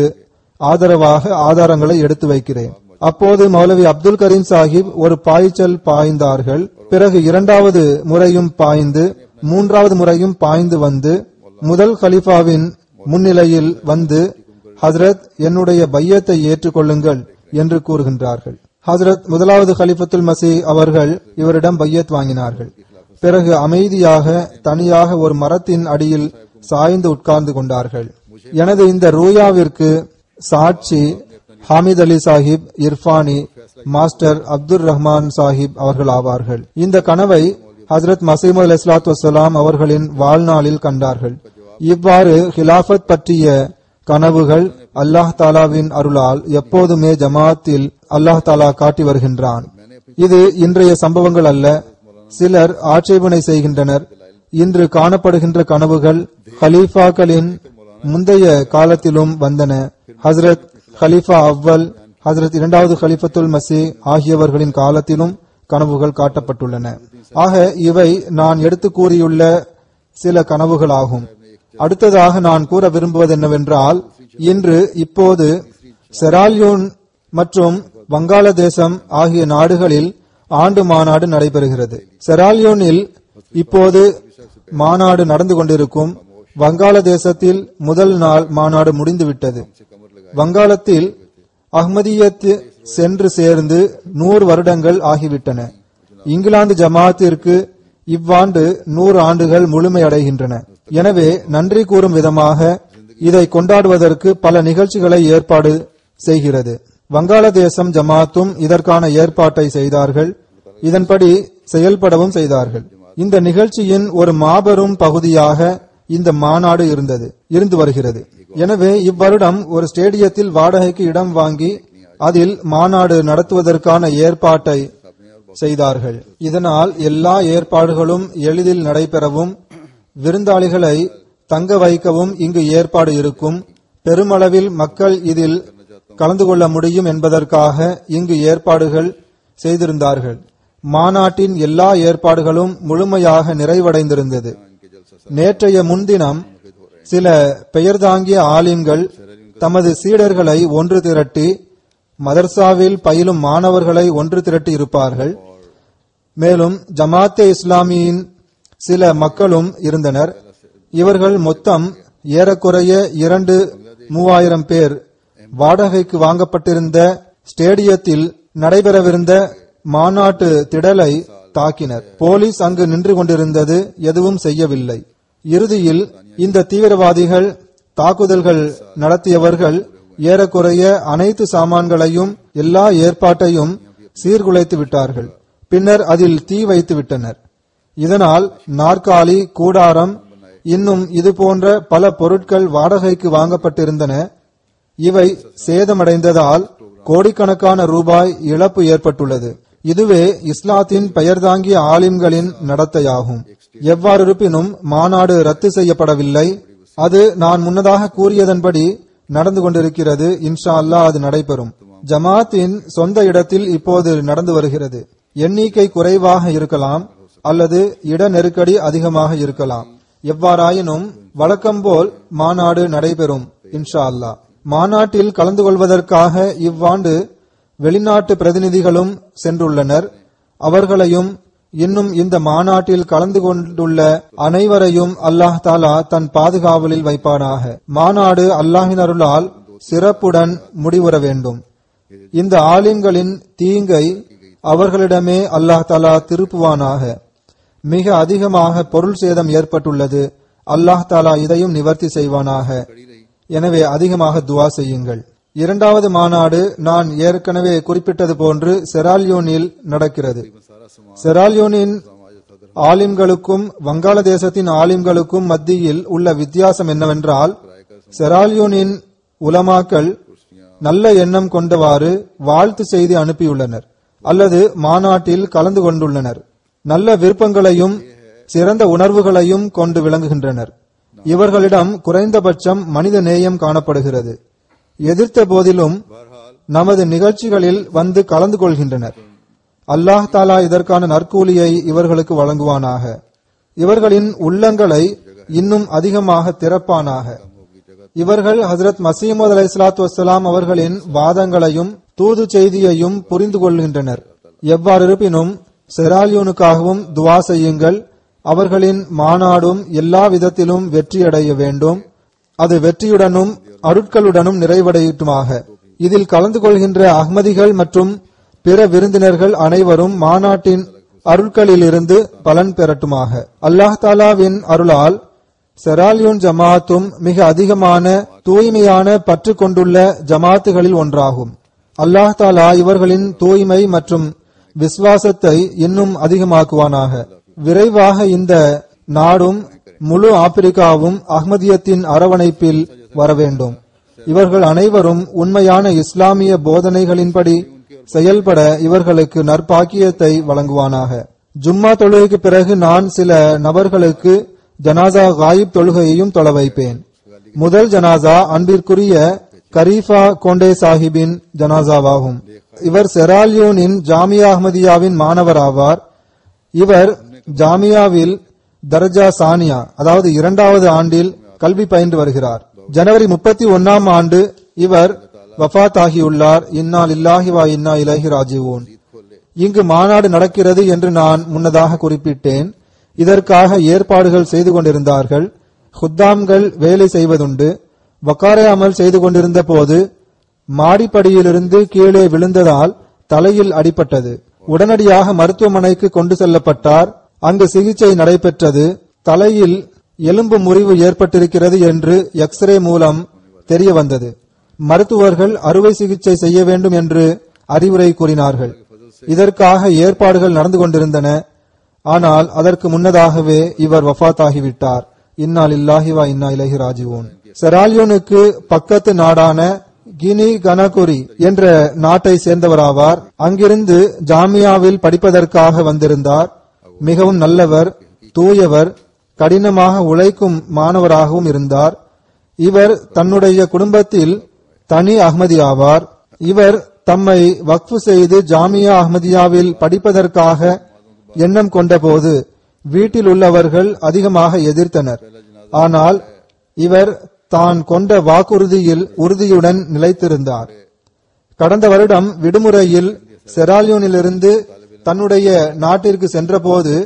[SPEAKER 2] ஆதரவாக ஆதாரங்களை எடுத்து வைக்கிறேன் அப்போது மௌலவி அப்துல் கரீம் சாஹிப் ஒரு பாய்ச்சல் பாய்ந்தார்கள் பிறகு இரண்டாவது முறையும் பாய்ந்து மூன்றாவது முறையும் பாய்ந்து வந்து முதல் கலிஃபாவின் முன்னிலையில் வந்து ஹசரத் என்னுடைய பையத்தை ஏற்றுக்கொள்ளுங்கள் என்று கூறுகின்றார்கள் ஹசரத் முதலாவது கலிஃபத்துல் மசி அவர்கள் இவரிடம் பையத் வாங்கினார்கள் பிறகு அமைதியாக தனியாக ஒரு மரத்தின் அடியில் சாய்ந்து உட்கார்ந்து கொண்டார்கள் எனது இந்த ரூயாவிற்கு சாட்சி ஹாமித் அலி சாஹிப் இர்ஃபானி மாஸ்டர் அப்துல் ரஹ்மான் சாஹிப் அவர்கள் ஆவார்கள் இந்த கனவை ஹசரத் மசீமது அலி இஸ்லாத்து வசலாம் அவர்களின் வாழ்நாளில் கண்டார்கள் இவ்வாறு ஹிலாஃபத் பற்றிய கனவுகள் அல்லாஹ் தாலாவின் அருளால் எப்போதுமே ஜமாத்தில் அல்லாஹ் தாலா காட்டி வருகின்றான் இது இன்றைய சம்பவங்கள் அல்ல சிலர் ஆட்சேபனை செய்கின்றனர் இன்று காணப்படுகின்ற கனவுகள் ஹலீஃபாக்களின் முந்தைய காலத்திலும் வந்தன ஹசரத் ஹலீஃபா அவ்வல் ஹசரத் இரண்டாவது ஹலிஃபத்துல் மசி ஆகியவர்களின் காலத்திலும் கனவுகள் காட்டப்பட்டுள்ளன ஆக இவை நான் எடுத்து கூறியுள்ள சில கனவுகளாகும் அடுத்ததாக நான் கூற விரும்புவது என்னவென்றால் இன்று இப்போது செரால்யூன் மற்றும் வங்காளதேசம் ஆகிய நாடுகளில் ஆண்டு மாநாடு நடைபெறுகிறது செரால்யூனில் இப்போது மாநாடு நடந்து கொண்டிருக்கும் வங்காளதேசத்தில் முதல் நாள் மாநாடு முடிந்துவிட்டது வங்காளத்தில் அஹ்மதியத் சென்று சேர்ந்து நூறு வருடங்கள் ஆகிவிட்டன இங்கிலாந்து ஜமாத்திற்கு இவ்வாண்டு நூறு ஆண்டுகள் முழுமையடைகின்றன எனவே நன்றி கூறும் விதமாக இதை கொண்டாடுவதற்கு பல நிகழ்ச்சிகளை ஏற்பாடு செய்கிறது வங்காளதேசம் ஜமாத்தும் இதற்கான ஏற்பாட்டை செய்தார்கள் இதன்படி செயல்படவும் செய்தார்கள் இந்த நிகழ்ச்சியின் ஒரு மாபெரும் பகுதியாக இந்த மாநாடு இருந்தது இருந்து வருகிறது எனவே இவ்வருடம் ஒரு ஸ்டேடியத்தில் வாடகைக்கு இடம் வாங்கி அதில் மாநாடு நடத்துவதற்கான ஏற்பாட்டை செய்தார்கள் இதனால் எல்லா ஏற்பாடுகளும் எளிதில் நடைபெறவும் விருந்தாளிகளை தங்க வைக்கவும் இங்கு ஏற்பாடு இருக்கும் பெருமளவில் மக்கள் இதில் கலந்து கொள்ள முடியும் என்பதற்காக இங்கு ஏற்பாடுகள் செய்திருந்தார்கள் மாநாட்டின் எல்லா ஏற்பாடுகளும் முழுமையாக நிறைவடைந்திருந்தது நேற்றைய முன்தினம் சில பெயர் தாங்கிய ஆலிம்கள் தமது சீடர்களை ஒன்று திரட்டி மதர்சாவில் பயிலும் மாணவர்களை ஒன்று திரட்டி இருப்பார்கள் மேலும் ஜமாத்தே இஸ்லாமியின் சில மக்களும் இருந்தனர் இவர்கள் மொத்தம் ஏறக்குறைய இரண்டு மூவாயிரம் பேர் வாடகைக்கு வாங்கப்பட்டிருந்த ஸ்டேடியத்தில் நடைபெறவிருந்த மாநாட்டு திடலை தாக்கினர் போலீஸ் அங்கு நின்று கொண்டிருந்தது எதுவும் செய்யவில்லை இறுதியில் இந்த தீவிரவாதிகள் தாக்குதல்கள் நடத்தியவர்கள் ஏறக்குறைய அனைத்து சாமான்களையும் எல்லா ஏற்பாட்டையும் சீர்குலைத்து விட்டார்கள் பின்னர் அதில் தீ வைத்து விட்டனர் இதனால் நாற்காலி கூடாரம் இன்னும் இது போன்ற பல பொருட்கள் வாடகைக்கு வாங்கப்பட்டிருந்தன இவை சேதமடைந்ததால் கோடிக்கணக்கான ரூபாய் இழப்பு ஏற்பட்டுள்ளது இதுவே இஸ்லாத்தின் பெயர் தாங்கிய ஆலிம்களின் நடத்தையாகும் எவ்வாறு இருப்பினும் மாநாடு ரத்து செய்யப்படவில்லை அது நான் முன்னதாக கூறியதன்படி நடந்து கொண்டிருக்கிறது இன்ஷா அல்லாஹ் அது நடைபெறும் ஜமாத்தின் சொந்த இடத்தில் இப்போது நடந்து வருகிறது எண்ணிக்கை குறைவாக இருக்கலாம் அல்லது இட நெருக்கடி அதிகமாக இருக்கலாம் எவ்வாறாயினும் வழக்கம்போல் மாநாடு நடைபெறும் இன்ஷா அல்லாஹ் மாநாட்டில் கலந்து கொள்வதற்காக இவ்வாண்டு வெளிநாட்டு பிரதிநிதிகளும் சென்றுள்ளனர் அவர்களையும் இன்னும் இந்த மாநாட்டில் கலந்து கொண்டுள்ள அனைவரையும் அல்லாஹ் தாலா தன் பாதுகாவலில் வைப்பானாக மாநாடு அல்லாஹின் அருளால் சிறப்புடன் முடிவுற வேண்டும் இந்த ஆலிம்களின் தீங்கை அவர்களிடமே அல்லாஹ் தாலா திருப்புவானாக மிக அதிகமாக பொருள் சேதம் ஏற்பட்டுள்ளது அல்லாஹ் தாலா இதையும் நிவர்த்தி செய்வானாக எனவே அதிகமாக துவா செய்யுங்கள் இரண்டாவது மாநாடு நான் ஏற்கனவே குறிப்பிட்டது போன்று செரால்யோனில் நடக்கிறது செரால்யோனின் ஆலிம்களுக்கும் வங்காளதேசத்தின் ஆலிம்களுக்கும் மத்தியில் உள்ள வித்தியாசம் என்னவென்றால் செரால்யோனின் உலமாக்கள் நல்ல எண்ணம் கொண்டவாறு வாழ்த்து செய்தி அனுப்பியுள்ளனர் அல்லது மாநாட்டில் கலந்து கொண்டுள்ளனர் நல்ல விருப்பங்களையும் சிறந்த உணர்வுகளையும் கொண்டு விளங்குகின்றனர் இவர்களிடம் குறைந்தபட்சம் மனித நேயம் காணப்படுகிறது எதிர்த்த போதிலும் நமது நிகழ்ச்சிகளில் வந்து கலந்து கொள்கின்றனர் அல்லாஹ் தாலா இதற்கான நற்கூலியை இவர்களுக்கு வழங்குவானாக இவர்களின் உள்ளங்களை இன்னும் அதிகமாக திறப்பானாக இவர்கள் ஹசரத் மசீமது அலை சலாத்து வசலாம் அவர்களின் வாதங்களையும் தூது செய்தியையும் புரிந்து கொள்கின்றனர் எவ்வாறு இருப்பினும் செராலியூனுக்காகவும் துவா செய்யுங்கள் அவர்களின் மாநாடும் எல்லா விதத்திலும் வெற்றியடைய வேண்டும் அது வெற்றியுடனும் அருட்களுடனும் நிறைவடையட்டுமாக இதில் கலந்து கொள்கின்ற அஹ்மதிகள் மற்றும் பிற விருந்தினர்கள் அனைவரும் மாநாட்டின் அருட்களிலிருந்து பலன் பெறட்டுமாக அல்லாஹ் தாலாவின் அருளால் செராலியூன் ஜமாத்தும் மிக அதிகமான தூய்மையான பற்று கொண்டுள்ள ஜமாத்துகளில் ஒன்றாகும் அல்லாஹ் தாலா இவர்களின் தூய்மை மற்றும் விசுவாசத்தை இன்னும் அதிகமாக்குவானாக விரைவாக இந்த நாடும் முழு ஆப்பிரிக்காவும் அஹ்மதியத்தின் அரவணைப்பில் வர வேண்டும் இவர்கள் அனைவரும் உண்மையான இஸ்லாமிய போதனைகளின்படி செயல்பட இவர்களுக்கு நற்பாக்கியத்தை வழங்குவானாக ஜும்மா தொழுகைக்கு பிறகு நான் சில நபர்களுக்கு ஜனாசா காயிப் தொழுகையையும் தொலை வைப்பேன் முதல் ஜனாசா அன்பிற்குரிய கரீஃபா கோண்டே சாஹிபின் ஜனாசாவாகும் இவர் செரால்யூனின் ஜாமியா அஹ்மதியாவின் மாணவர் ஆவார் இவர் ஜாமியாவில் தர்ஜா சானியா அதாவது இரண்டாவது ஆண்டில் கல்வி பயின்று வருகிறார் ஜனவரி முப்பத்தி ஒன்னாம் ஆண்டு இவர் வஃத் ஆகியுள்ளார் இன்னால் இல்லாஹி வா இன்னா இலஹி ராஜிவோன் இங்கு மாநாடு நடக்கிறது என்று நான் முன்னதாக குறிப்பிட்டேன் இதற்காக ஏற்பாடுகள் செய்து கொண்டிருந்தார்கள் ஹுத்தாம்கள் வேலை செய்வதுண்டு வக்காரே அமல் செய்து கொண்டிருந்த போது மாடிப்படியிலிருந்து கீழே விழுந்ததால் தலையில் அடிபட்டது உடனடியாக மருத்துவமனைக்கு கொண்டு செல்லப்பட்டார் அங்கு சிகிச்சை நடைபெற்றது தலையில் எலும்பு முறிவு ஏற்பட்டிருக்கிறது என்று எக்ஸ்ரே மூலம் தெரிய வந்தது மருத்துவர்கள் அறுவை சிகிச்சை செய்ய வேண்டும் என்று அறிவுரை கூறினார்கள் இதற்காக ஏற்பாடுகள் நடந்து கொண்டிருந்தன ஆனால் அதற்கு முன்னதாகவே இவர் வஃத் ஆகிவிட்டார் இன்னால் இல்லாஹி வா இன்னா இலஹி ராஜிவோன் செராலியோனுக்கு பக்கத்து நாடான கினி கனகுரி என்ற நாட்டை சேர்ந்தவராவார் அங்கிருந்து ஜாமியாவில் படிப்பதற்காக வந்திருந்தார் மிகவும் நல்லவர் தூயவர் கடினமாக உழைக்கும் மாணவராகவும் இருந்தார் இவர் தன்னுடைய குடும்பத்தில் தனி அஹ்மதி ஆவார் இவர் தம்மை வக்ஃபு செய்து ஜாமியா அஹ்மதியாவில் படிப்பதற்காக எண்ணம் கொண்டபோது வீட்டில் உள்ளவர்கள் அதிகமாக எதிர்த்தனர் ஆனால் இவர் தான் கொண்ட வாக்குறுதியில் உறுதியுடன் நிலைத்திருந்தார் கடந்த வருடம் விடுமுறையில் செராலியோனிலிருந்து தன்னுடைய நாட்டிற்கு சென்றபோது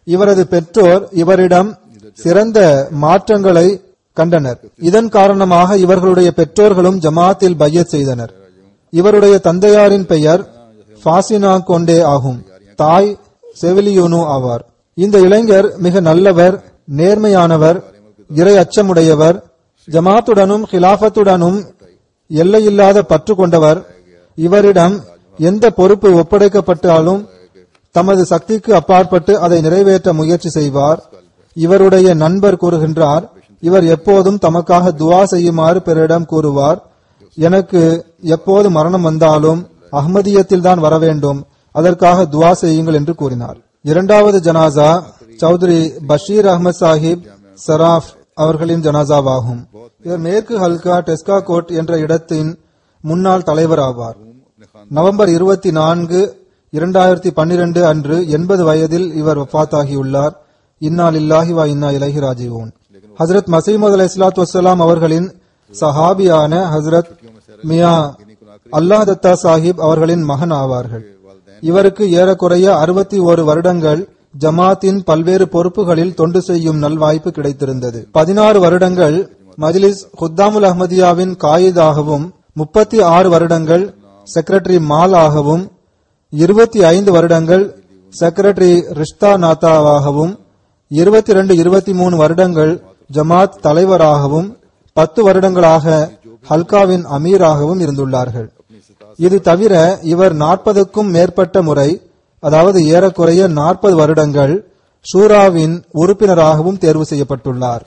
[SPEAKER 2] இவரது பெற்றோர் இவரிடம் சிறந்த மாற்றங்களை கண்டனர் இதன் காரணமாக இவர்களுடைய பெற்றோர்களும் ஜமாத்தில் பையத் செய்தனர் இவருடைய தந்தையாரின் பெயர் ஃபாசினா கொண்டே ஆகும் தாய் செவிலியூனு ஆவார் இந்த இளைஞர் மிக நல்லவர் நேர்மையானவர் இறை அச்சமுடையவர் ஜமாத்துடனும் ஹிலாஃபத்துடனும் எல்லையில்லாத பற்று கொண்டவர் இவரிடம் எந்த பொறுப்பு ஒப்படைக்கப்பட்டாலும் தமது சக்திக்கு அப்பாற்பட்டு அதை நிறைவேற்ற முயற்சி செய்வார் இவருடைய நண்பர் கூறுகின்றார் இவர் எப்போதும் தமக்காக துவா செய்யுமாறு பிறரிடம் கூறுவார் எனக்கு எப்போது மரணம் வந்தாலும் அஹ்மதியத்தில் தான் வர வேண்டும் அதற்காக துவா செய்யுங்கள் என்று கூறினார் இரண்டாவது ஜனாசா சௌத்ரி பஷீர் அஹ்மத் சாஹிப் சராஃப் அவர்களின் ஜனாசாவாகும் இவர் மேற்கு ஹல்கா டெஸ்கா கோட் என்ற இடத்தின் முன்னாள் தலைவர் ஆவார் நவம்பர் இருபத்தி நான்கு இரண்டாயிரத்தி பன்னிரண்டு அன்று எண்பது வயதில் இவர் வஃத்தாகியுள்ளார் இன்னா லில்லாஹி வா இன்னா இலஹி ராஜிவூன் ஹசரத் மசீமது அலை இஸ்லாத்து வசலாம் அவர்களின் சஹாபியான ஹசரத் மியா அல்லாஹ் தத்தா சாஹிப் அவர்களின் மகன் ஆவார்கள் இவருக்கு ஏறக்குறைய அறுபத்தி ஒரு வருடங்கள் ஜமாத்தின் பல்வேறு பொறுப்புகளில் தொண்டு செய்யும் நல்வாய்ப்பு கிடைத்திருந்தது பதினாறு வருடங்கள் மஜ்லிஸ் குத்தாமுல் அஹ்மதியாவின் காயிதாகவும் முப்பத்தி ஆறு வருடங்கள் செக்ரட்டரி மால் ஆகவும் இருபத்தி ஐந்து வருடங்கள் செக்ரட்டரி ரிஷ்தா நாத்தாவாகவும் இருபத்தி ரெண்டு இருபத்தி மூணு வருடங்கள் ஜமாத் தலைவராகவும் பத்து வருடங்களாக ஹல்காவின் அமீராகவும் இருந்துள்ளார்கள் இது தவிர இவர் நாற்பதுக்கும் மேற்பட்ட முறை அதாவது ஏறக்குறைய நாற்பது வருடங்கள் ஷூராவின் உறுப்பினராகவும் தேர்வு செய்யப்பட்டுள்ளார்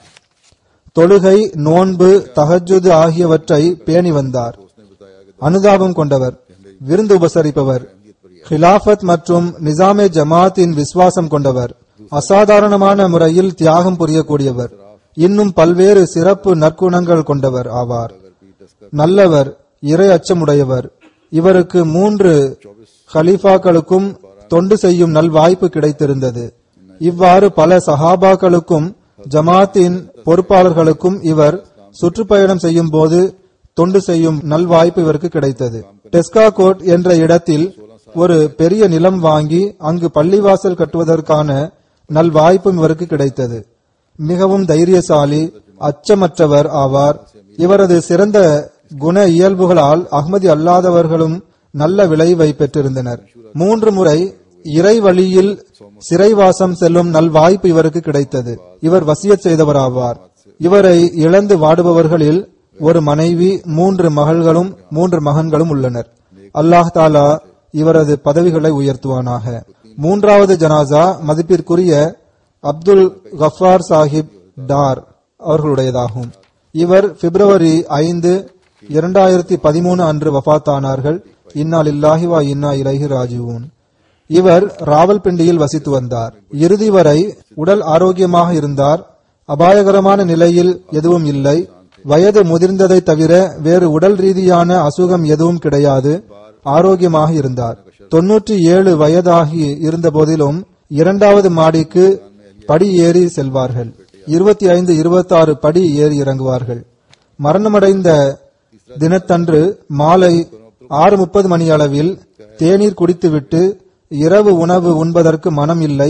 [SPEAKER 2] தொழுகை நோன்பு தஹஜுது ஆகியவற்றை பேணி வந்தார் அனுதாபம் கொண்டவர் விருந்து உபசரிப்பவர் ஹிலாஃபத் மற்றும் நிசாமே ஜமாத்தின் விசுவாசம் கொண்டவர் அசாதாரணமான முறையில் தியாகம் புரியக்கூடியவர் இன்னும் பல்வேறு சிறப்பு நற்குணங்கள் கொண்டவர் ஆவார் நல்லவர் இறை அச்சமுடையவர் இவருக்கு மூன்று ஹலீஃபாக்களுக்கும் தொண்டு செய்யும் நல்வாய்ப்பு கிடைத்திருந்தது இவ்வாறு பல சஹாபாக்களுக்கும் ஜமாத்தின் பொறுப்பாளர்களுக்கும் இவர் சுற்றுப்பயணம் செய்யும் போது தொண்டு செய்யும் நல்வாய்ப்பு இவருக்கு கிடைத்தது டெஸ்கா கோட் என்ற இடத்தில் ஒரு பெரிய நிலம் வாங்கி அங்கு பள்ளிவாசல் கட்டுவதற்கான நல்வாய்ப்பும் இவருக்கு கிடைத்தது மிகவும் தைரியசாலி அச்சமற்றவர் ஆவார் இவரது சிறந்த குண இயல்புகளால் அகமதி அல்லாதவர்களும் நல்ல விளைவை பெற்றிருந்தனர் மூன்று முறை இறை வழியில் சிறைவாசம் செல்லும் நல்வாய்ப்பு இவருக்கு கிடைத்தது இவர் வசியத் செய்தவராவார் இவரை இழந்து வாடுபவர்களில் ஒரு மனைவி மூன்று மகள்களும் மூன்று மகன்களும் உள்ளனர் அல்லாஹ் தாலா இவரது பதவிகளை உயர்த்துவானாக மூன்றாவது ஜனாசா மதிப்பிற்குரிய அப்துல் கஃபார் சாஹிப் டார் அவர்களுடையதாகும் இவர் பிப்ரவரி ஐந்து இரண்டாயிரத்தி பதிமூணு அன்று வஃத்தானார்கள் இன்னா லில்லாஹி வா இன்னா இலைஹி ராஜிவூன் இவர் ராவல்பிண்டியில் வசித்து வந்தார் இறுதி வரை உடல் ஆரோக்கியமாக இருந்தார் அபாயகரமான நிலையில் எதுவும் இல்லை வயது முதிர்ந்ததை தவிர வேறு உடல் ரீதியான அசுகம் எதுவும் கிடையாது ஆரோக்கியமாக இருந்தார் தொன்னூற்றி ஏழு வயதாகி இருந்த போதிலும் இரண்டாவது மாடிக்கு படி ஏறி செல்வார்கள் இருபத்தி ஐந்து இருபத்தி ஆறு படி ஏறி இறங்குவார்கள் மரணமடைந்த தினத்தன்று மாலை ஆறு முப்பது மணி அளவில் தேநீர் குடித்துவிட்டு இரவு உணவு உண்பதற்கு மனம் இல்லை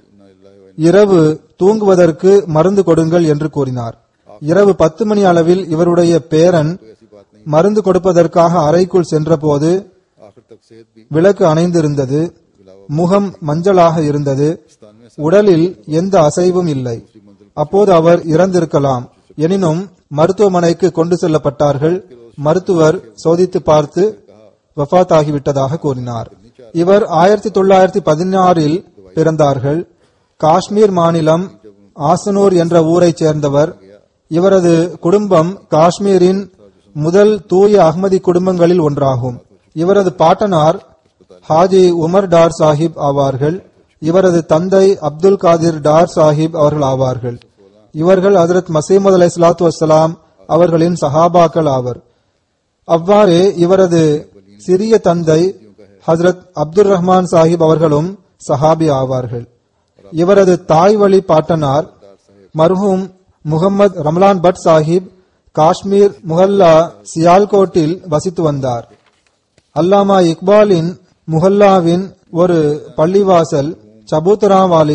[SPEAKER 2] இரவு தூங்குவதற்கு மருந்து கொடுங்கள் என்று கூறினார் இரவு பத்து மணி அளவில் இவருடைய பேரன் மருந்து கொடுப்பதற்காக அறைக்குள் சென்றபோது விளக்கு அணைந்திருந்தது முகம் மஞ்சளாக இருந்தது உடலில் எந்த அசைவும் இல்லை அப்போது அவர் இறந்திருக்கலாம் எனினும் மருத்துவமனைக்கு கொண்டு செல்லப்பட்டார்கள் மருத்துவர் சோதித்து பார்த்து வஃத் ஆகிவிட்டதாக கூறினார் இவர் ஆயிரத்தி தொள்ளாயிரத்தி பதினாறில் பிறந்தார்கள் காஷ்மீர் மாநிலம் ஆசனூர் என்ற ஊரைச் சேர்ந்தவர் இவரது குடும்பம் காஷ்மீரின் முதல் தூய அகமதி குடும்பங்களில் ஒன்றாகும் இவரது பாட்டனார் ஹாஜி உமர் டார் சாஹிப் ஆவார்கள் இவரது தந்தை அப்துல் காதிர் டார் சாஹிப் அவர்கள் ஆவார்கள் இவர்கள் ஹசரத் மசீமது அலை சலாத்து வசலாம் அவர்களின் சஹாபாக்கள் ஆவர் அவ்வாறே இவரது சிறிய தந்தை ஹசரத் அப்துல் ரஹ்மான் சாஹிப் அவர்களும் சஹாபி ஆவார்கள் இவரது தாய் வழி பாட்டனார் மர்ஹூம் முகமது ரம்லான் பட் சாஹிப் காஷ்மீர் முஹல்லா சியால்கோட்டில் வசித்து வந்தார் அல்லாமா இக்பாலின் முஹல்லாவின் ஒரு பள்ளிவாசல் சபூத்ராவாலி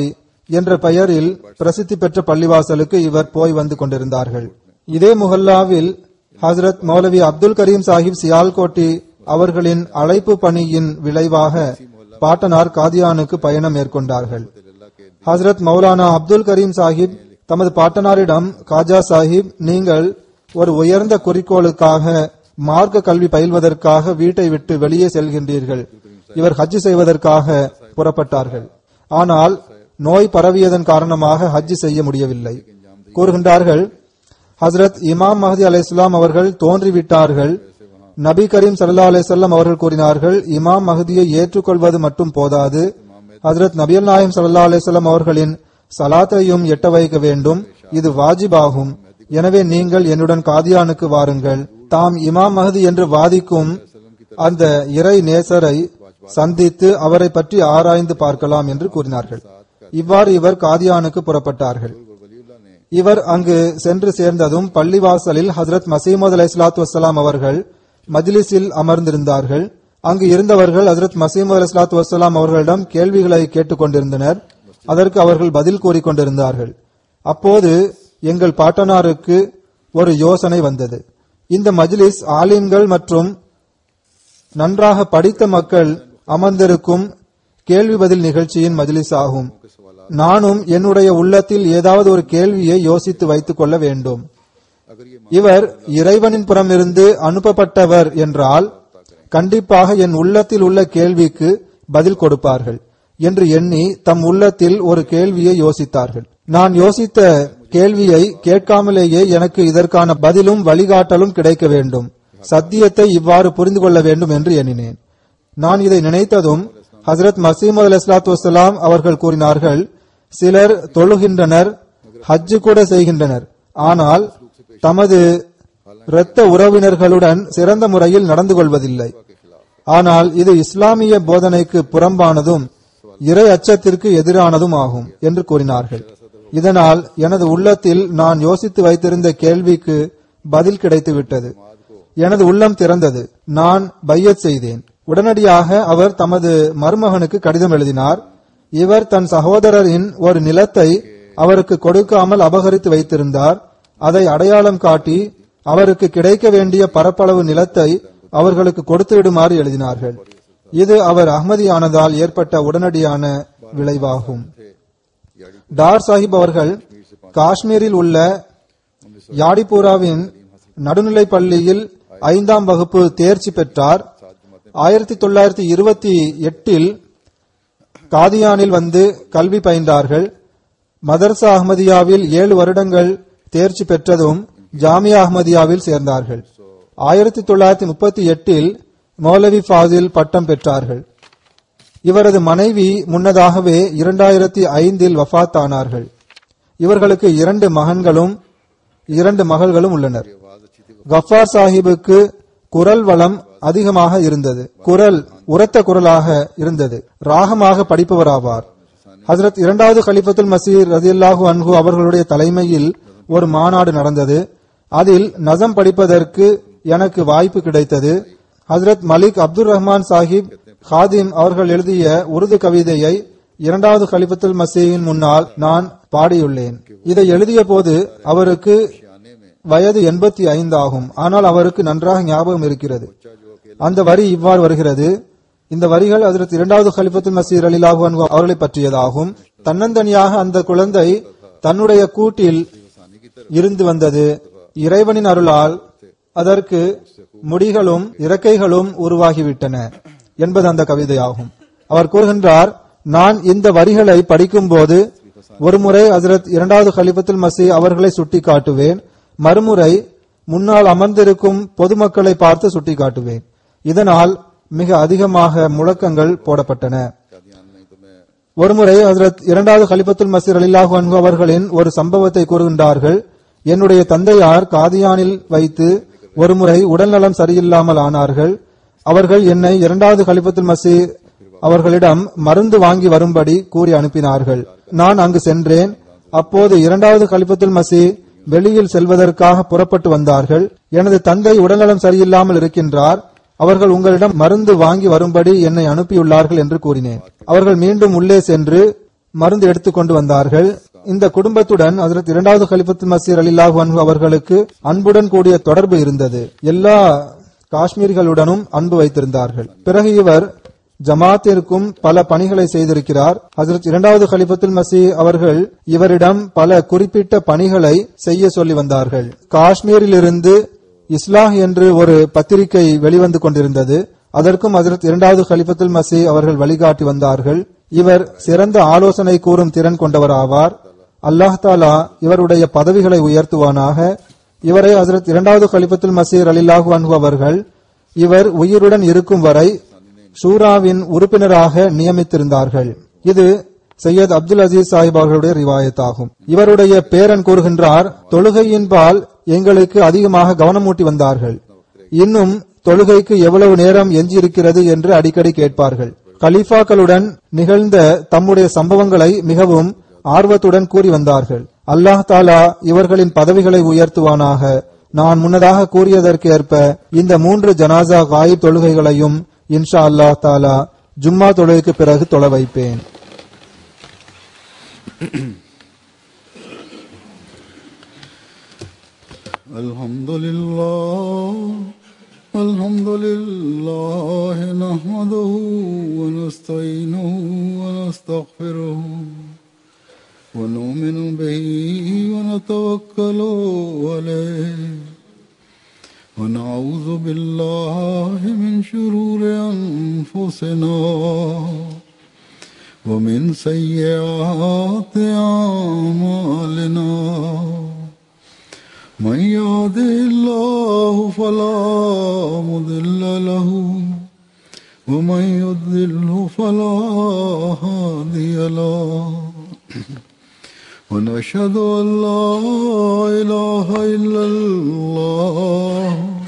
[SPEAKER 2] என்ற பெயரில் பிரசித்தி பெற்ற பள்ளிவாசலுக்கு இவர் போய் வந்து கொண்டிருந்தார்கள் இதே முஹல்லாவில் ஹசரத் மௌலவி அப்துல் கரீம் சாஹிப் சியால்கோட்டி அவர்களின் அழைப்பு பணியின் விளைவாக பாட்டனார் காதியானுக்கு பயணம் மேற்கொண்டார்கள் ஹசரத் மௌலானா அப்துல் கரீம் சாஹிப் தமது பாட்டனாரிடம் காஜா சாஹிப் நீங்கள் ஒரு உயர்ந்த குறிக்கோளுக்காக மார்க்க கல்வி பயில்வதற்காக வீட்டை விட்டு வெளியே செல்கின்றீர்கள் இவர் ஹஜ் செய்வதற்காக புறப்பட்டார்கள் ஆனால் நோய் பரவியதன் காரணமாக ஹஜ் செய்ய முடியவில்லை கூறுகின்றார்கள் ஹசரத் இமாம் மஹதி அலை அவர்கள் தோன்றிவிட்டார்கள் நபி கரீம் சல்லா அலிசல்லாம் அவர்கள் கூறினார்கள் இமாம் மஹதியை ஏற்றுக்கொள்வது மட்டும் போதாது ஹசரத் நபியல் நாயம் சல்லா அலிசல்லாம் அவர்களின் சலாத்தையும் எட்ட வைக்க வேண்டும் இது வாஜிபாகும் எனவே நீங்கள் என்னுடன் காதியானுக்கு வாருங்கள் தாம் இமாம் மஹதி என்று வாதிக்கும் அந்த இறை நேசரை சந்தித்து அவரை பற்றி ஆராய்ந்து பார்க்கலாம் என்று கூறினார்கள் இவ்வாறு இவர் காதியானுக்கு புறப்பட்டார்கள் இவர் அங்கு சென்று சேர்ந்ததும் பள்ளிவாசலில் ஹசரத் மசீமது அலை சலாத்து வசலாம் அவர்கள் மஜ்லிஸில் அமர்ந்திருந்தார்கள் அங்கு இருந்தவர்கள் ஹசரத் மசீமது அலை சலாத்து வசலாம் அவர்களிடம் கேள்விகளை கேட்டுக் கொண்டிருந்தனர் அதற்கு அவர்கள் பதில் கூறிக்கொண்டிருந்தார்கள் அப்போது எங்கள் பாட்டனாருக்கு ஒரு யோசனை வந்தது இந்த மஜ்லிஸ் ஆலிம்கள் மற்றும் நன்றாக படித்த மக்கள் அமர்ந்திருக்கும் கேள்வி பதில் நிகழ்ச்சியின் மஜ்லிஸ் ஆகும் நானும் என்னுடைய உள்ளத்தில் ஏதாவது ஒரு கேள்வியை யோசித்து வைத்துக் கொள்ள வேண்டும் இவர் இறைவனின் புறமிருந்து அனுப்பப்பட்டவர் என்றால் கண்டிப்பாக என் உள்ளத்தில் உள்ள கேள்விக்கு பதில் கொடுப்பார்கள் என்று எண்ணி தம் உள்ளத்தில் ஒரு கேள்வியை யோசித்தார்கள் நான் யோசித்த கேள்வியை கேட்காமலேயே எனக்கு இதற்கான பதிலும் வழிகாட்டலும் கிடைக்க வேண்டும் சத்தியத்தை இவ்வாறு புரிந்து கொள்ள வேண்டும் என்று எண்ணினேன் நான் இதை நினைத்ததும் ஹசரத் மசீமது அலி இஸ்லாத்து வசலாம் அவர்கள் கூறினார்கள் சிலர் தொழுகின்றனர் ஹஜ்ஜு கூட செய்கின்றனர் ஆனால் தமது இரத்த உறவினர்களுடன் சிறந்த முறையில் நடந்து கொள்வதில்லை ஆனால் இது இஸ்லாமிய போதனைக்கு புறம்பானதும் இறை அச்சத்திற்கு எதிரானதும் ஆகும் என்று கூறினார்கள் இதனால் எனது உள்ளத்தில் நான் யோசித்து வைத்திருந்த கேள்விக்கு பதில் கிடைத்துவிட்டது எனது உள்ளம் திறந்தது நான் பையத் செய்தேன் உடனடியாக அவர் தமது மருமகனுக்கு கடிதம் எழுதினார் இவர் தன் சகோதரரின் ஒரு நிலத்தை அவருக்கு கொடுக்காமல் அபகரித்து வைத்திருந்தார் அதை அடையாளம் காட்டி அவருக்கு கிடைக்க வேண்டிய பரப்பளவு நிலத்தை அவர்களுக்கு கொடுத்து விடுமாறு எழுதினார்கள் இது அவர் அகமதியானதால் ஏற்பட்ட உடனடியான விளைவாகும் டார் சாஹிப் அவர்கள் காஷ்மீரில் உள்ள யாடிபூராவின் நடுநிலை பள்ளியில் ஐந்தாம் வகுப்பு தேர்ச்சி பெற்றார் ஆயிரத்தி தொள்ளாயிரத்தி இருபத்தி எட்டில் காதியானில் வந்து கல்வி பயின்றார்கள் மதர்சா அஹ்மதியாவில் ஏழு வருடங்கள் தேர்ச்சி பெற்றதும் ஜாமியா அஹ்மதியாவில் சேர்ந்தார்கள் ஆயிரத்தி தொள்ளாயிரத்தி முப்பத்தி எட்டில் மௌலவி ஃபாசில் பட்டம் பெற்றார்கள் இவரது மனைவி முன்னதாகவே இரண்டாயிரத்தி ஐந்தில் வஃத் ஆனார்கள் இவர்களுக்கு இரண்டு மகன்களும் இரண்டு மகள்களும் உள்ளனர் கஃபார் சாஹிபுக்கு குரல் வளம் அதிகமாக இருந்தது குரல் உரத்த குரலாக இருந்தது ராகமாக படிப்பவராவார் ஹசரத் இரண்டாவது கலிபத்துல் மசீர் ரதியல்லாஹு அன்ஹு அவர்களுடைய தலைமையில் ஒரு மாநாடு நடந்தது அதில் நசம் படிப்பதற்கு எனக்கு வாய்ப்பு கிடைத்தது ஹசரத் மலிக் அப்துல் ரஹ்மான் சாஹிப் ஹாதிம் அவர்கள் எழுதிய உருது கவிதையை இரண்டாவது கலிபத்துல் மசீயின் முன்னால் நான் பாடியுள்ளேன் இதை எழுதிய போது அவருக்கு வயது எண்பத்தி ஐந்து ஆகும் ஆனால் அவருக்கு நன்றாக ஞாபகம் இருக்கிறது அந்த வரி இவ்வாறு வருகிறது இந்த வரிகள் அதற்கு இரண்டாவது கலிபத்துல் மசீர் அலிலாஹு அன்ஹு அவர்களை பற்றியதாகும் தன்னந்தனியாக அந்த குழந்தை தன்னுடைய கூட்டில் இருந்து வந்தது இறைவனின் அருளால் அதற்கு முடிகளும் இறக்கைகளும் உருவாகிவிட்டன என்பது அந்த கவிதையாகும் அவர் கூறுகின்றார் நான் இந்த வரிகளை படிக்கும்போது ஒருமுறை ஹசரத் இரண்டாவது கலிபத்துல் மசி அவர்களை சுட்டிக்காட்டுவேன் மறுமுறை முன்னால் அமர்ந்திருக்கும் பொதுமக்களை பார்த்து சுட்டிக்காட்டுவேன் இதனால் மிக அதிகமாக முழக்கங்கள் போடப்பட்டன ஒருமுறை ஹசரத் இரண்டாவது கலிபத்துல் மசீர் அலிலாஹு அன்ஹு அவர்களின் ஒரு சம்பவத்தை கூறுகின்றார்கள் என்னுடைய தந்தையார் காதியானில் வைத்து ஒருமுறை உடல்நலம் சரியில்லாமல் ஆனார்கள் அவர்கள் என்னை இரண்டாவது கலிபத்துல் மசீர் அவர்களிடம் மருந்து வாங்கி வரும்படி கூறி அனுப்பினார்கள் நான் அங்கு சென்றேன் அப்போது இரண்டாவது கலிபத்துல் மசி வெளியில் செல்வதற்காக புறப்பட்டு வந்தார்கள் எனது தந்தை உடல்நலம் சரியில்லாமல் இருக்கின்றார் அவர்கள் உங்களிடம் மருந்து வாங்கி வரும்படி என்னை அனுப்பியுள்ளார்கள் என்று கூறினேன் அவர்கள் மீண்டும் உள்ளே சென்று மருந்து எடுத்துக்கொண்டு வந்தார்கள் இந்த குடும்பத்துடன் ஹஜரத் இரண்டாவது கலிபத்து மசீர் அலில்லாஹு அன்ஹு அவர்களுக்கு அன்புடன் கூடிய தொடர்பு இருந்தது எல்லா காஷ்மீர்களுடனும் அன்பு வைத்திருந்தார்கள் பிறகு இவர் ஜமாத்திற்கும் பல பணிகளை செய்திருக்கிறார் ஹசரத் இரண்டாவது கலிபத்துல் மசி அவர்கள் இவரிடம் பல குறிப்பிட்ட பணிகளை செய்ய சொல்லி வந்தார்கள் காஷ்மீரிலிருந்து இஸ்லாஹ் என்று ஒரு பத்திரிகை வெளிவந்து கொண்டிருந்தது அதற்கும் ஹசரத் இரண்டாவது கலிபத்துல் மசி அவர்கள் வழிகாட்டி வந்தார்கள் இவர் சிறந்த ஆலோசனை கூறும் திறன் கொண்டவராவார் அல்லாஹ் தாலா இவருடைய பதவிகளை உயர்த்துவானாக இவரை ஹசரத் இரண்டாவது கலிபத்துல் மசீர் அலில்லாஹு அன்ஹு அவர்கள் இவர் உயிருடன் இருக்கும் வரை ஷூராவின் உறுப்பினராக நியமித்திருந்தார்கள் இது சையத் அப்துல் அசீஸ் சாஹிப் அவர்களுடைய ரிவாயத்தாகும் இவருடைய பேரன் கூறுகின்றார் தொழுகையின்பால் எங்களுக்கு அதிகமாக கவனமூட்டி வந்தார்கள் இன்னும் தொழுகைக்கு எவ்வளவு நேரம் எஞ்சியிருக்கிறது என்று அடிக்கடி கேட்பார்கள் கலீஃபாக்களுடன் நிகழ்ந்த தம்முடைய சம்பவங்களை மிகவும் ஆர்வத்துடன் கூறி வந்தார்கள் அல்லாஹ் தாலா இவர்களின் பதவிகளை உயர்த்துவானாக நான் முன்னதாக கூறியதற்கு ஏற்ப இந்த மூன்று ஜனாசா காயிப் தொழுகைகளையும் இன்ஷா அல்லாஹ் தாலா ஜும்மா தொழுகைக்கு பிறகு தொழ வைப்பேன்
[SPEAKER 1] الحمد لله الحمد لله نحمده ونستعينه ونستغفره ونؤمن به ونتوكل عليه ونعوذ بالله من شرور أنفسنا ومن سيئات أعمالنا من يهده الله فلا مضل له ومن يضلله فلا هادي له ونشهد أن لا إله إلا الله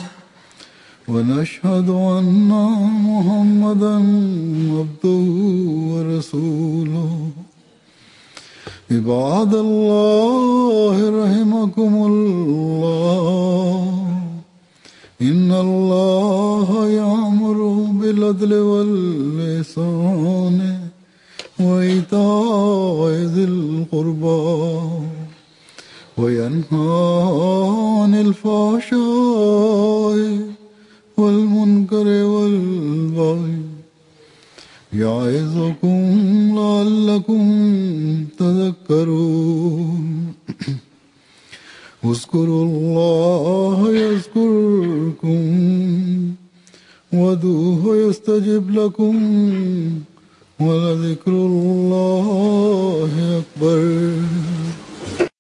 [SPEAKER 1] ونشهد أن محمدا عبده ورسوله عباد الله رحمكم الله إن الله يأمر بالعدل والإحسان وإيتاء ذي القربى وينهى عن الفحشاء والمنكر والبغي يعظكم لعلكم تذكرون اذكروا الله يذكركم ودوه يستجب لكم ولذكر الله أكبر